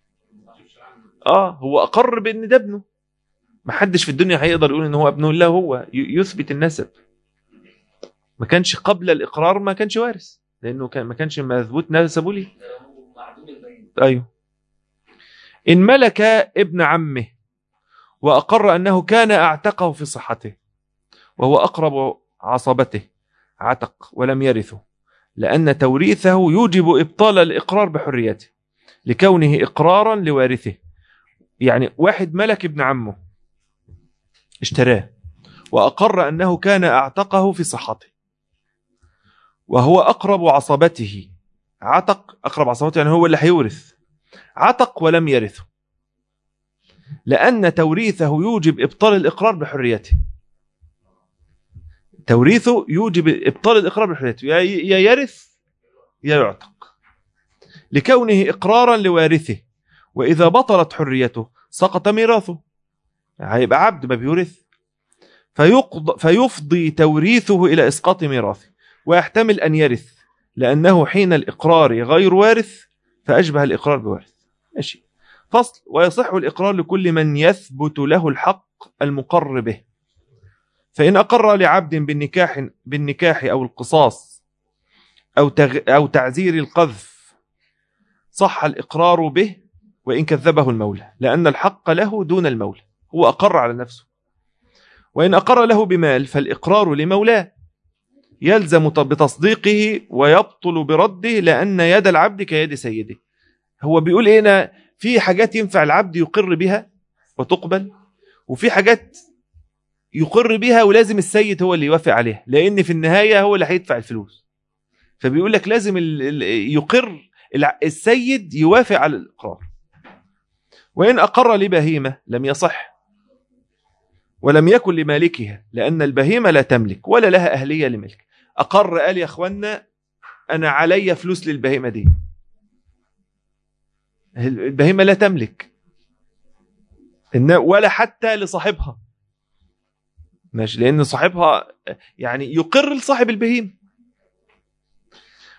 اه هو اقر بان ده ابنه ما حدش في الدنيا هيقدر يقول ان هو ابنه الا هو ي- يثبت النسب ما كانش قبل الاقرار ما كانش وارث لانه كان ما كانش مثبوت نسبه ليه ده لو معدوم البين ايوه ان ملك ابن عمه واقر انه كان اعتقه في صحته وهو اقرب عصبته عتق ولم يرثه لان توريثه يوجب ابطال الاقرار بحريته لكونه اقرارا لوارثه يعني واحد ملك ابن عمه اشتراه واقر انه كان اعتقه في صحته وهو اقرب عصبته عتق اقرب عصبته يعني هو اللي هيورث عتق ولم يرثه لأن توريثه يوجب إبطال الإقرار بحريته توريثه يوجب إبطال الإقرار بحريته يا يا يرث يا يعتق لكونه إقرارا لوارثه وإذا بطلت حريته سقط ميراثه هيبقى عبد ما بيورث فيقض فيفضي توريثه إلى إسقاط ميراثه ويحتمل أن يرث لأنه حين الإقرار غير وارث فأشبه الإقرار بوارث ماشي فصل ويصح الإقرار لكل من يثبت له الحق المقر به فإن أقر لعبد بالنكاح بالنكاح أو القصاص أو تغ أو تعزير القذف صح الإقرار به وإن كذبه المولى لأن الحق له دون المولى هو أقر على نفسه وإن أقر له بمال فالإقرار لمولاه يلزم بتصديقه ويبطل برده لأن يد العبد كيد سيده هو بيقول ايه هنا في حاجات ينفع العبد يقر بها وتقبل وفي حاجات يقر بها ولازم السيد هو اللي يوافق عليها لان في النهايه هو اللي هيدفع الفلوس فبيقول لك لازم ال- ال- يقر الع- السيد يوافق على الاقرار وان اقر لبهيمه لم يصح ولم يكن لمالكها لان البهيمه لا تملك ولا لها اهليه لملك اقر قال يا اخوانا انا عليا فلوس للبهيمه دي البهيمة لا تملك إن ولا حتى لصاحبها ماشي لأن صاحبها يعني يقر لصاحب البهيمة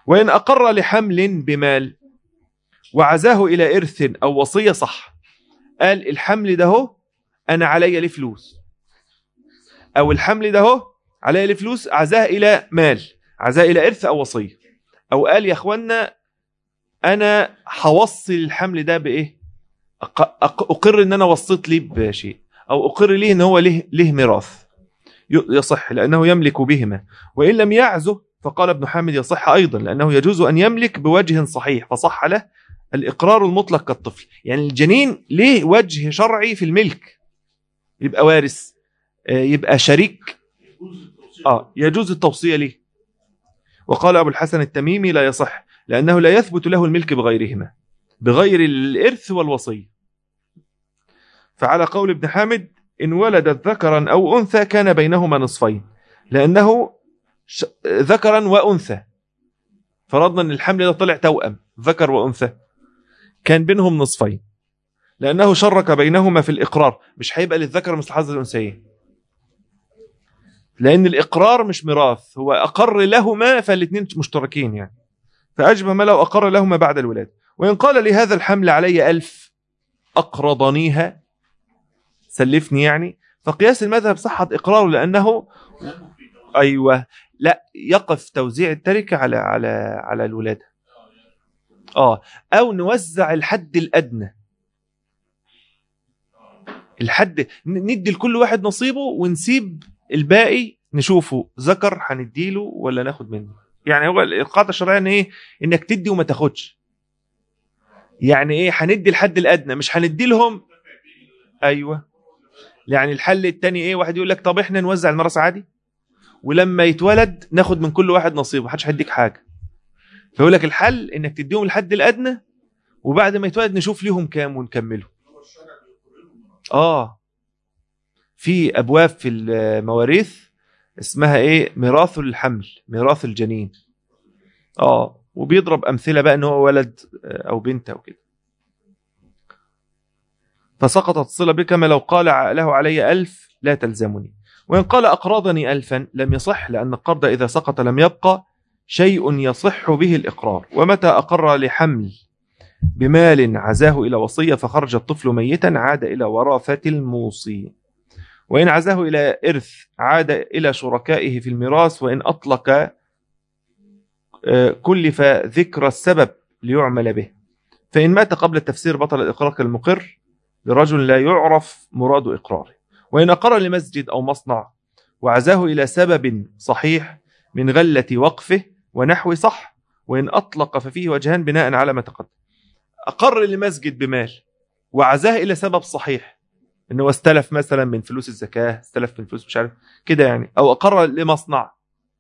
وإن أقر لحمل بمال وعزاه إلى إرث أو وصية صح قال الحمل ده هو أنا علي ليه فلوس أو الحمل ده هو علي ليه فلوس عزاه إلى مال عزاه إلى إرث أو وصية أو قال يا أخوانا أنا هوصي الحمل ده بإيه أق- أق- أقر إن أنا وصيت ليه بشيء أو أقر ليه إن هو ليه, ليه ميراث ي- يصح لأنه يملك بهما وإن لم يعزه فقال ابن حامد يصح أيضا لأنه يجوز أن يملك بوجه صحيح فصح له الإقرار المطلق كالطفل يعني الجنين ليه وجه شرعي في الملك يبقى وارث آه، يبقى شريك يجوز التوصيل آه يجوز التوصية ليه وقال أبو الحسن التميمي لا يصح لأنه لا يثبت له الملك بغيرهما بغير الإرث والوصية فعلى قول ابن حامد إن ولدت ذكرا أو أنثى كان بينهما نصفين لأنه ش... ذكرا وأنثى فرضنا أن الحمل ده طلع توأم ذكر وأنثى كان بينهم نصفين لأنه شرك بينهما في الإقرار مش هيبقى للذكر مثل حظ الأنثيين لأن الإقرار مش ميراث هو أقر لهما فالاثنين مشتركين يعني فأجبه ما لو أقر لهما بعد الولادة وإن قال لهذا الحمل علي ألف أقرضنيها سلفني يعني فقياس المذهب صحة إقراره لأنه أيوة لا يقف توزيع التركة على على على الولادة آه أو نوزع الحد الأدنى الحد ن- ندي لكل واحد نصيبه ونسيب الباقي نشوفه ذكر هنديله ولا ناخد منه يعني هو القاعده الشرعيه ان ايه انك تدي وما تاخدش يعني ايه هندي الحد الادنى مش هندي لهم ايوه يعني الحل التاني ايه واحد يقول لك طب احنا نوزع الميراث عادي ولما يتولد ناخد من كل واحد نصيبه محدش هيديك حاجه فيقول لك الحل انك تديهم الحد الادنى وبعد ما يتولد نشوف ليهم كام ونكمله اه في ابواب في المواريث اسمها ايه ميراث الحمل ميراث الجنين اه وبيضرب امثله بقى ان هو ولد آه، او بنت او كده فسقطت الصله بك كما لو قال ع- له علي ألف لا تلزمني وإن قال أقرضني ألفا لم يصح لأن القرض إذا سقط لم يبقى شيء يصح به الإقرار ومتى أقر لحمل بمال عزاه إلى وصية فخرج الطفل ميتا عاد إلى وراثة الموصي وإن عزاه إلى إرث عاد إلى شركائه في الميراث وإن أطلق آه، كلف ذكر السبب ليعمل به فإن مات قبل التفسير بطل الإقرار كالمقر لرجل لا يعرف مراد إقراره وإن أقر لمسجد أو مصنع وعزاه إلى سبب صحيح من غلة وقفه ونحو صح وإن أطلق ففيه وجهان بناء على ما تقدم أقر لمسجد بمال وعزاه إلى سبب صحيح إنه استلف مثلا من فلوس الزكاة استلف من فلوس مش عارف كده يعني أو أقر لمصنع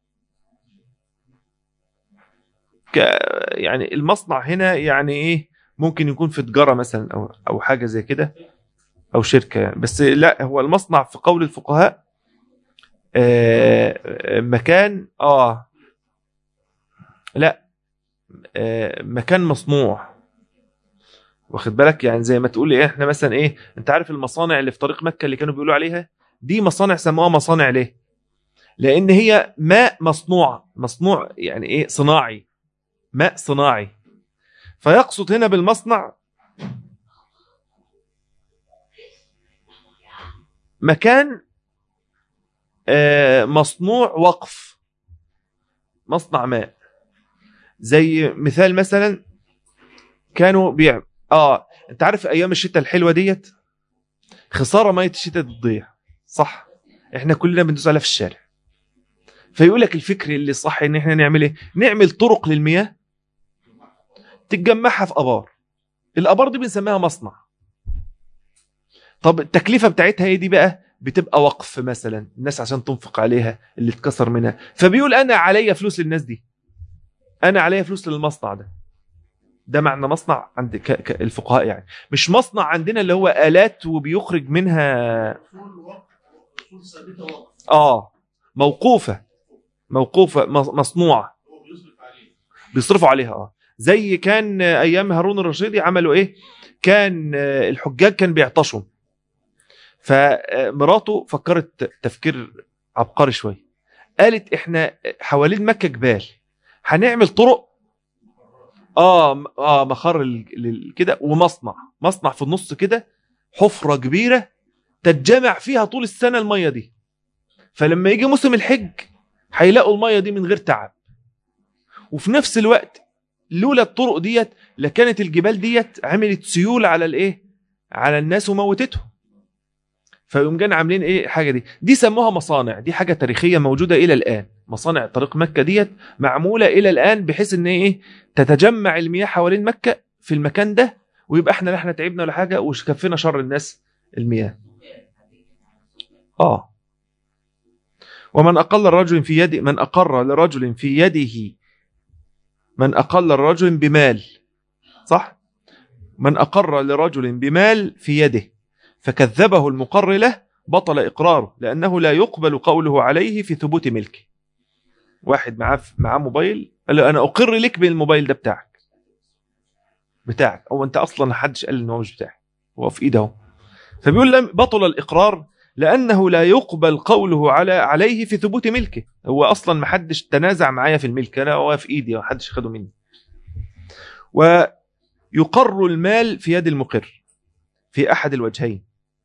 ك يعني المصنع هنا يعني إيه ممكن يكون في تجارة مثلا أو أو حاجة زي كده أو شركة يعني بس لا هو المصنع في قول الفقهاء آه، آه، مكان آه لا آه، مكان مصنوع واخد بالك يعني زي ما تقول ايه احنا مثلا ايه انت عارف المصانع اللي في طريق مكة اللي كانوا بيقولوا عليها دي مصانع سموها مصانع ليه لان هي ماء مصنوع مصنوع يعني ايه صناعي ماء صناعي فيقصد هنا بالمصنع مكان آه، مصنوع وقف مصنع ماء زي مثال مثلا كانوا بيع اه انت عارف ايام الشتاء الحلوه ديت خساره ميه الشتاء تضيع صح احنا كلنا بندوس عليها في الشارع فيقول لك الفكر اللي صح ان احنا نعمل ايه نعمل طرق للمياه تتجمعها في ابار الابار دي بنسميها مصنع طب التكلفه بتاعتها ايه دي بقى بتبقى وقف مثلا الناس عشان تنفق عليها اللي اتكسر منها فبيقول انا عليا فلوس للناس دي انا عليا فلوس للمصنع ده ده معنى مصنع عند ك... ك... الفقهاء يعني مش مصنع عندنا اللي هو آلات وبيخرج منها اصول وقف اصول ثابته وقف اه موقوفة موقوفة مص- مصنوعة هو بيصرف عليه بيصرفوا عليها اه زي كان آه، ايام هارون الرشيدي عملوا ايه كان آه، الحجاج كان بيعطشوا فمراته فكرت تفكير عبقري شويه قالت احنا حوالين مكه جبال هنعمل طرق اه م- اه مخر ال- لل- كده ومصنع مصنع في النص كده حفره كبيره تتجمع فيها طول السنه الميه دي فلما يجي موسم الحج هيلاقوا الميه دي من غير تعب وفي نفس الوقت لولا الطرق ديت لكانت الجبال ديت عملت سيول على الايه على الناس وموتتهم فيقوم جانا عاملين ايه الحاجه دي دي سموها مصانع دي حاجه تاريخيه موجوده الى الان مصانع طريق مكه ديت معموله الى الان بحيث ان ايه تتجمع المياه حوالين مكه في المكان ده ويبقى احنا لا احنا تعبنا ولا حاجه وكفينا شر الناس المياه اه ومن اقل الرجل في يد من اقر لرجل في يده من اقل الرجل بمال صح من اقر لرجل بمال في يده فكذبه المقر له بطل اقراره لانه لا يقبل قوله عليه في ثبوت ملكه واحد معاه معاه موبايل قال له انا اقر لك بالموبايل ده بتاعك بتاعك او انت اصلا حدش قال ان هو مش بتاعك هو في ايده اهو فبيقول لم بطل الاقرار لانه لا يقبل قوله على عليه في ثبوت ملكه هو اصلا ما حدش تنازع معايا في الملك انا هو في ايدي ما حدش خده مني ويقر المال في يد المقر في احد الوجهين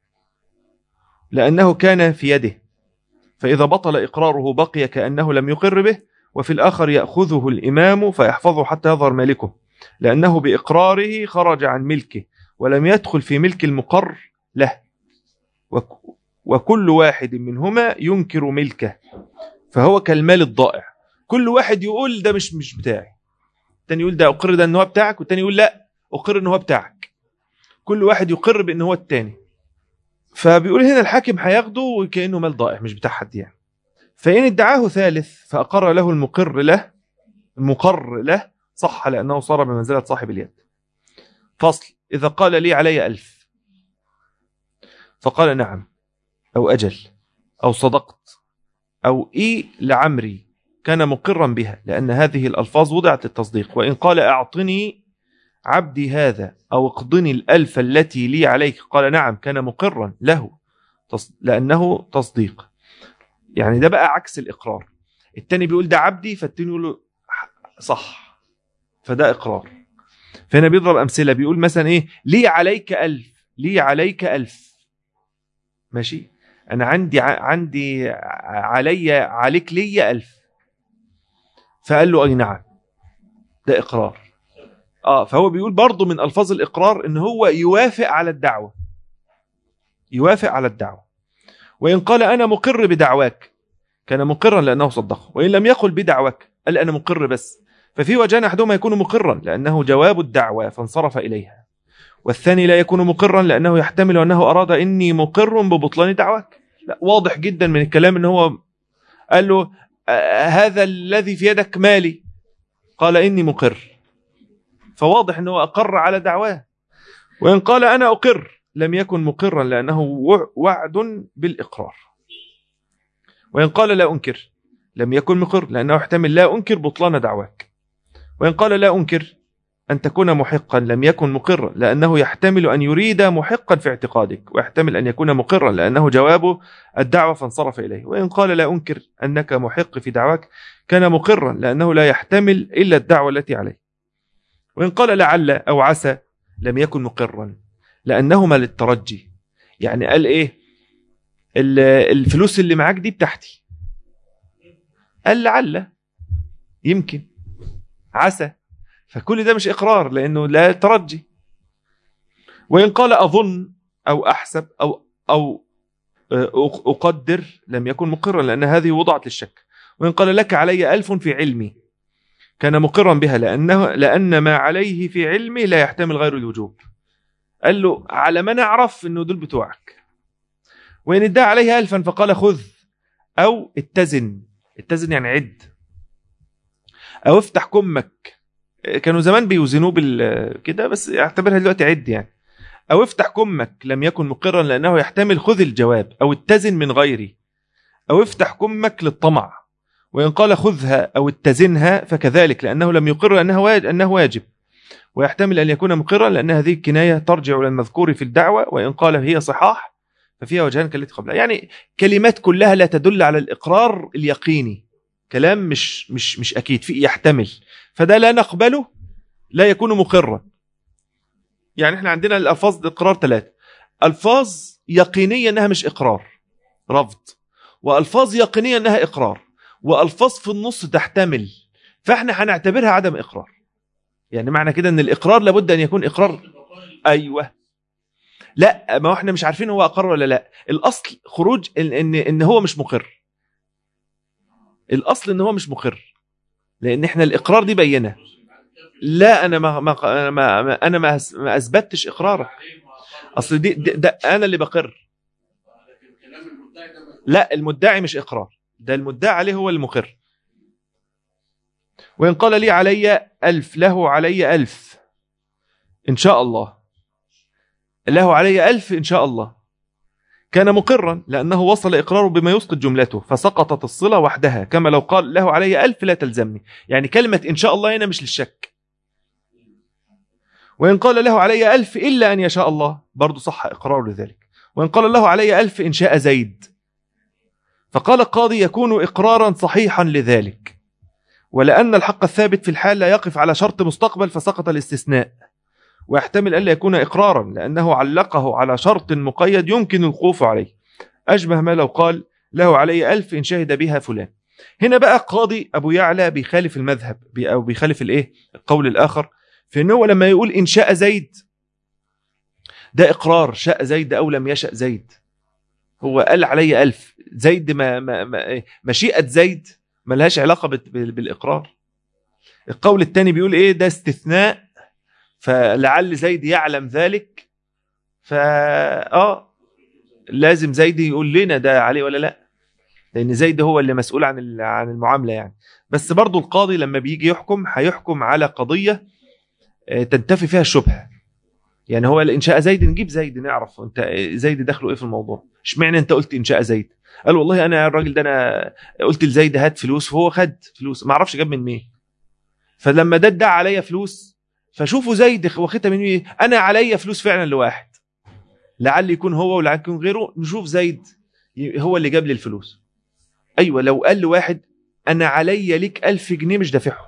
لانه كان في يده فاذا بطل اقراره بقي كانه لم يقر به وفي الاخر ياخذه الامام فيحفظه حتى يظهر مالكه لانه باقراره خرج عن ملكه ولم يدخل في ملك المقر له وك- وكل واحد منهما ينكر ملكه فهو كالمال الضائع كل واحد يقول ده مش مش بتاعي التاني يقول ده اقر ده ان هو بتاعك والتاني يقول لا اقر ان هو بتاعك كل واحد يقر بان هو التاني فبيقول هنا الحاكم هياخده وكانه مال ضائع مش بتاع حد يعني فان ادعاه ثالث فاقر له المقر له المقر له صح لانه صار بمنزله صاحب اليد فصل اذا قال لي علي ألف فقال نعم أو أجل أو صدقت أو إي لعمري كان مقرا بها لأن هذه الألفاظ وضعت للتصديق وإن قال أعطني عبدي هذا أو اقضني الألف التي لي عليك قال نعم كان مقرا له تص- لأنه تصديق يعني ده بقى عكس الإقرار التاني بيقول ده عبدي فالتاني يقول له ح- صح فده إقرار فهنا بيضرب أمثلة بيقول مثلا إيه لي عليك ألف لي عليك ألف ماشي انا عندي ع- عندي ع- علي عليك لي ألف فقال له اي نعم ده اقرار اه فهو بيقول برضه من الفاظ الاقرار ان هو يوافق على الدعوه يوافق على الدعوه وان قال انا مقر بدعواك كان مقرا لانه صدقه وان لم يقل بدعواك قال انا مقر بس ففي وجهان احدهما يكون مقرا لانه جواب الدعوه فانصرف اليها والثاني لا يكون مقرا لانه يحتمل انه اراد اني مقر ببطلان دعواك لا واضح جدا من الكلام ان هو قال له آه، هذا الذي في يدك مالي قال اني مقر فواضح انه اقر على دعواه وان قال انا اقر لم يكن مقرا لانه وع- وعد بالاقرار وان قال لا انكر لم يكن مقر لانه يحتمل لا انكر بطلان دعواك وان قال لا انكر أن تكون محقا لم يكن مقرا لأنه يحتمل أن يريد محقا في اعتقادك ويحتمل أن يكون مقرا لأنه جواب الدعوة فانصرف إليه وإن قال لا أنكر أنك محق في دعواك كان مقرا لأنه لا يحتمل إلا الدعوة التي عليه وإن قال لعل أو عسى لم يكن مقرا لأنهما للترجي يعني قال إيه ال- الفلوس اللي معاك دي بتاعتي قال لعل يمكن عسى فكل ده مش إقرار لأنه لا ترجي وإن قال أظن أو أحسب أو أو آه، أق- أقدر لم يكن مقرا لأن هذه وضعت للشك وإن قال لك علي ألف في علمي كان مقرا بها لأنه لأن ما عليه في علمي لا يحتمل غير الوجوب قال له على ما نعرف أنه دول بتوعك وإن ادعى عليه ألفا فقال خذ أو اتزن اتزن يعني عد أو افتح كمك كانوا زمان بيوزنوه بال كده بس اعتبرها دلوقتي عد يعني او افتح كمك لم يكن مقرا لانه يحتمل خذ الجواب او اتزن من غيري او افتح كمك للطمع وان قال خذها او اتزنها فكذلك لانه لم يقر انه واجب, أنه واجب ويحتمل ان يكون مقرا لان هذه الكنايه ترجع الى المذكور في الدعوه وان قال هي صحاح ففيها وجهان كالتي قبلها يعني كلمات كلها لا تدل على الاقرار اليقيني كلام مش مش مش اكيد في يحتمل فده لا نقبله لا يكون مقرا يعني احنا عندنا الالفاظ الاقرار ثلاثه الفاظ يقينيه انها مش اقرار رفض والفاظ يقينيه انها اقرار والفاظ في النص تحتمل فاحنا هنعتبرها عدم اقرار يعني معنى كده ان الاقرار لابد ان يكون اقرار ايوه لا ما هو احنا مش عارفين هو اقر ولا لا الاصل خروج ان ان, إن هو مش مقر الاصل ان هو مش مقر لان احنا الاقرار دي بينه لا انا ما ما انا ما, ما انا ما, أس- ما اثبتش اقرارك اصل دي ده, ده انا اللي بقر لكن كلام المدعي ده ما- لا المدعي مش اقرار ده المدعي عليه هو المقر وان قال لي علي ألف له علي ألف إن شاء الله له علي ألف إن شاء الله كان مقرا لأنه وصل إقراره بما يسقط جملته فسقطت الصلة وحدها كما لو قال له علي ألف لا تلزمني يعني كلمة إن شاء الله هنا مش للشك وإن قال له علي ألف إلا أن يشاء الله برضو صح إقراره لذلك وإن قال له علي ألف إن شاء زيد فقال القاضي يكون إقرارا صحيحا لذلك ولأن الحق الثابت في الحال لا يقف على شرط مستقبل فسقط الاستثناء ويحتمل ألا يكون إقرارا لأنه علقه على شرط مقيد يمكن الوقوف عليه أشبه ما لو قال له علي ألف إن شهد بها فلان هنا بقى قاضي أبو يعلى بيخالف المذهب بي- أو بيخالف الإيه القول الآخر في أنه لما يقول إن شاء زيد ده إقرار شاء زيد أو لم يشأ زيد هو قال علي ألف زيد ما, ما, ما مشيئة زيد ملهاش علاقة بال- بال- بالإقرار القول الثاني بيقول إيه ده استثناء فلعل زيد يعلم ذلك فا اه لازم زيد يقول لنا ده عليه ولا لا لان زيد هو اللي مسؤول عن ال- عن المعامله يعني بس برضو القاضي لما بيجي يحكم هيحكم على قضيه آه، تنتفي فيها الشبهه يعني هو ان شاء زيد نجيب زيد نعرف انت آه، زيد دخله ايه في الموضوع اشمعنى انت قلت ان شاء زيد قال والله انا الراجل ده انا قلت لزيد هات فلوس وهو خد فلوس ما اعرفش جاب من مين فلما ده ادعى عليا فلوس فشوفوا زيد واخدها من مين انا عليا فلوس فعلا لواحد لعل يكون هو ولعل يكون غيره نشوف زيد ي- هو اللي جاب لي الفلوس ايوه لو قال لواحد انا عليا ليك ألف جنيه مش دافعهم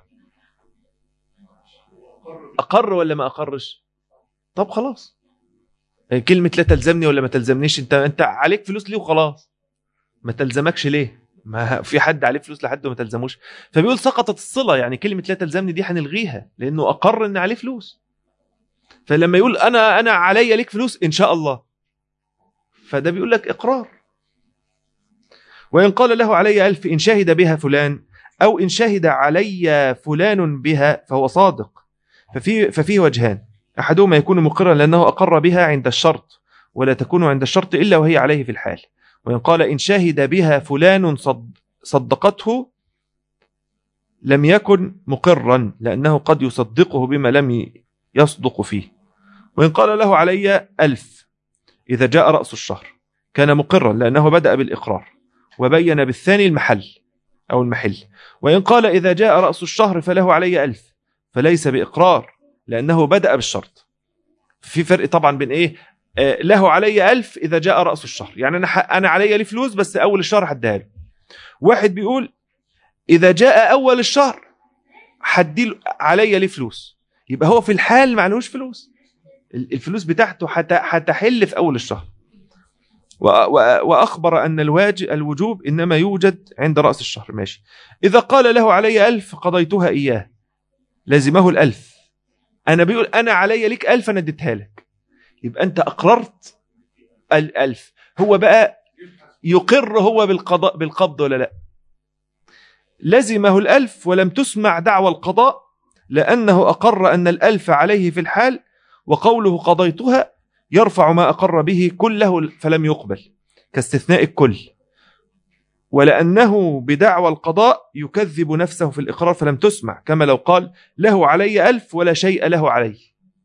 اقر ولا ما اقرش طب خلاص كلمة لا تلزمني ولا ما تلزمنيش انت انت عليك فلوس ليه وخلاص ما تلزمكش ليه ما في حد عليه فلوس لحد وما تلزموش فبيقول سقطت الصلة يعني كلمة لا تلزمني دي هنلغيها لانه اقر ان عليه فلوس فلما يقول انا انا عليا ليك فلوس ان شاء الله فده بيقول لك اقرار وان قال له علي ألف ان شهد بها فلان او ان شهد علي فلان بها فهو صادق ففي ففيه وجهان احدهما يكون مقرا لانه اقر بها عند الشرط ولا تكون عند الشرط الا وهي عليه في الحال وان قال ان شهد بها فلان صد صدقته لم يكن مقرا لانه قد يصدقه بما لم يصدق فيه وإن قال له علي ألف إذا جاء رأس الشهر كان مقرا لأنه بدأ بالإقرار وبين بالثاني المحل أو المحل وإن قال إذا جاء رأس الشهر فله علي ألف فليس بإقرار لأنه بدأ بالشرط في فرق طبعا بين إيه آه له علي ألف إذا جاء رأس الشهر يعني أنا ح- أنا علي لي فلوس بس أول الشهر هديها له واحد بيقول إذا جاء أول الشهر هدي علي لي فلوس يبقى هو في الحال معلوش فلوس ال- الفلوس بتاعته هت- هتحل في اول الشهر و- و- واخبر ان الواجب الوجوب انما يوجد عند راس الشهر ماشي اذا قال له علي ألف قضيتها اياه لازمه الألف انا بيقول انا علي لك ألف انا اديتها لك يبقى انت اقررت الألف هو بقى يقر هو بالقضاء بالقبض ولا لا لزمه الألف ولم تسمع دعوى القضاء لأنه أقر أن الألف عليه في الحال وقوله قضيتها يرفع ما أقر به كله فلم يقبل كاستثناء الكل ولأنه بدعوى القضاء يكذب نفسه في الإقرار فلم تسمع كما لو قال له علي ألف ولا شيء له علي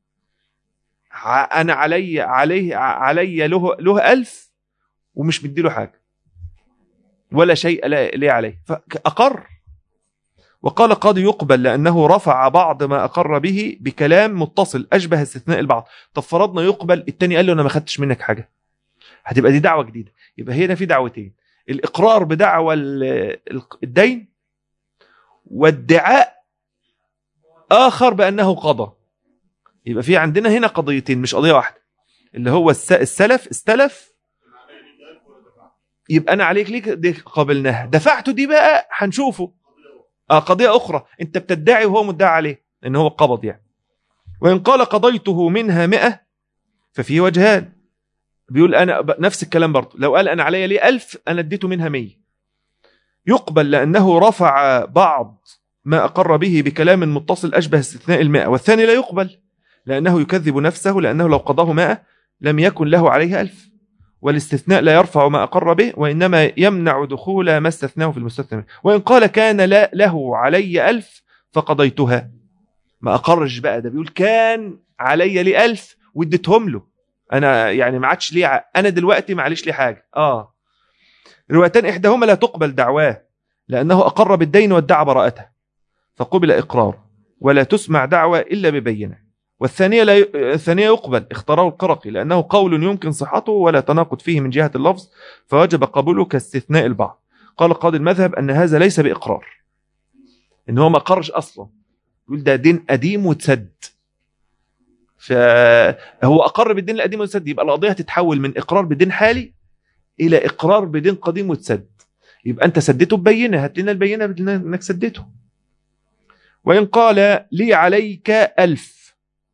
ع- أنا علي عليه علي له له ألف ومش مديله حاجة ولا شيء لا- لي عليه فأقر وقال قاضي يقبل لأنه رفع بعض ما أقر به بكلام متصل أشبه استثناء البعض طب فرضنا يقبل التاني قال له أنا ما خدتش منك حاجة هتبقى دي دعوة جديدة يبقى هنا في دعوتين الإقرار بدعوى ال- ال- الدين وادعاء آخر بأنه قضى يبقى في عندنا هنا قضيتين مش قضية واحدة اللي هو الس- السلف استلف يبقى أنا عليك ليك دي قابلناها دفعته دي بقى هنشوفه آه قضية أخرى أنت بتدعي وهو مدعي عليه إن هو قبض يعني وإن قال قضيته منها مئة ففيه وجهان بيقول أنا ب- نفس الكلام برضه لو قال أنا عليا ليه ألف أنا اديته منها مية يقبل لأنه رفع بعض ما أقر به بكلام متصل أشبه استثناء المائة والثاني لا يقبل لأنه يكذب نفسه لأنه لو قضاه مائة لم يكن له عليه ألف والاستثناء لا يرفع ما أقر به وإنما يمنع دخول ما استثناه في المستثنى منه. وإن قال كان لا له علي ألف فقضيتها ما أقرش بقى ده بيقول كان علي لي ألف واديتهم له أنا يعني ما عادش ليه ع- أنا دلوقتي معليش ليه حاجة آه روايتان إحداهما لا تقبل دعواه لأنه أقر بالدين وادعى براءته فقبل إقرار ولا تسمع دعوة إلا ببينة والثانية لا ي... الثانية يقبل اختاره القرقي لأنه قول يمكن صحته ولا تناقض فيه من جهة اللفظ فوجب قبوله كاستثناء البعض قال قاضي المذهب أن هذا ليس بإقرار إن هو ما قرش أصلا يقول ده دين قديم وتسد فهو أقر بالدين القديم وتسد يبقى القضية هتتحول من إقرار بدين حالي إلى إقرار بدين قديم وتسد يبقى أنت سدته ببينة هات لنا البينة إنك سدته وإن قال لي عليك ألف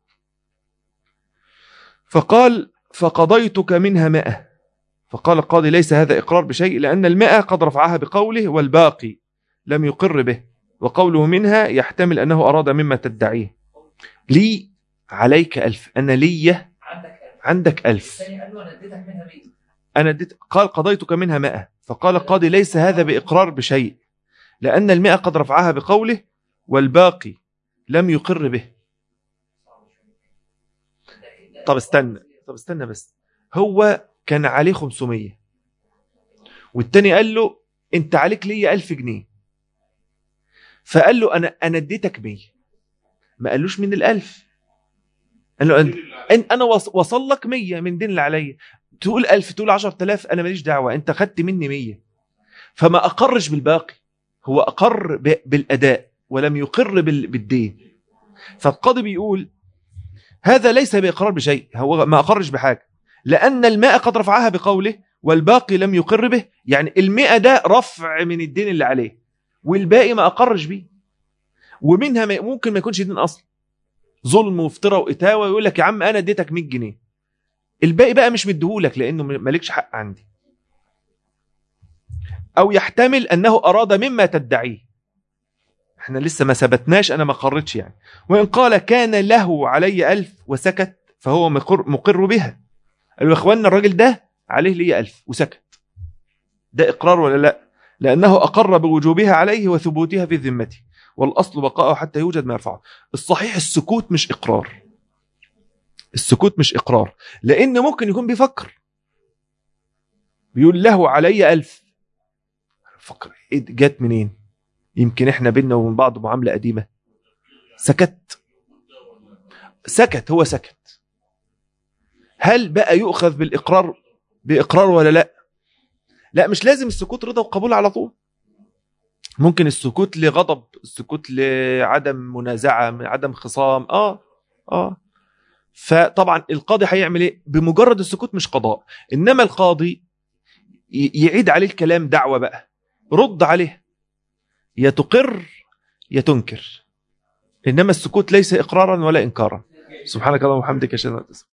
فقال فقضيتك منها مائة فقال القاضي ليس هذا إقرار بشيء لأن المائة قد رفعها بقوله والباقي لم يقر به وقوله منها يحتمل أنه أراد مما تدعيه لي عليك ألف أنا لي عندك ألف عندك ألف الثاني قال له أنا اديتك منها 100 أنا اديت قال قضيتك منها مائة فقال القاضي ليس هذا بإقرار بشيء لأن المائة قد رفعها بقوله والباقي لم يقر به طب استنى طب استنى بس هو كان عليه 500 والتاني قال له انت عليك ليا 1000 جنيه فقال له انا انا اديتك 100 ما قالوش من الألف قال له أنت أن- انا وص- وصل لك 100 من دين اللي عليا تقول 1000 تقول 10000 انا ماليش دعوه انت خدت مني 100 فما اقرش بالباقي هو اقر ب- بالاداء ولم يقر بال- بالدين فالقاضي بيقول هذا ليس باقرار بشيء هو ما اقرش بحاجه لان الماء قد رفعها بقوله والباقي لم يقر به يعني المئة ده رفع من الدين اللي عليه والباقي ما اقرش بيه ومنها ما ممكن ما يكونش دين اصلا ظلم وافتراء واتاوه يقول لك يا عم انا اديتك 100 جنيه الباقي بقى مش مديهولك لانه مالكش حق عندي او يحتمل انه اراد مما تدعيه احنا لسه ما ثبتناش انا ما قررتش يعني وان قال كان له علي ألف وسكت فهو مقر, مقر بها قالوا يا اخوانا الراجل ده عليه لي ألف وسكت ده اقرار ولا لا لانه اقر بوجوبها عليه وثبوتها في ذمته والاصل بقاءه حتى يوجد ما يرفعه الصحيح السكوت مش اقرار السكوت مش اقرار لان ممكن يكون بيفكر بيقول له علي ألف فكر إيه دي جت منين يمكن احنا بينا وبين بعض معامله قديمه سكت سكت هو سكت هل بقى يؤخذ بالاقرار باقرار ولا لا لا مش لازم السكوت رضا وقبول على طول ممكن السكوت لغضب السكوت لعدم منازعه عدم خصام اه اه فطبعا القاضي هيعمل ايه بمجرد السكوت مش قضاء انما القاضي ي- يعيد عليه الكلام دعوه بقى رد عليه يا تقر يا تنكر انما السكوت ليس اقرارا ولا انكارا سبحانك اللهم وبحمدك اشهد ان لا اله الا انت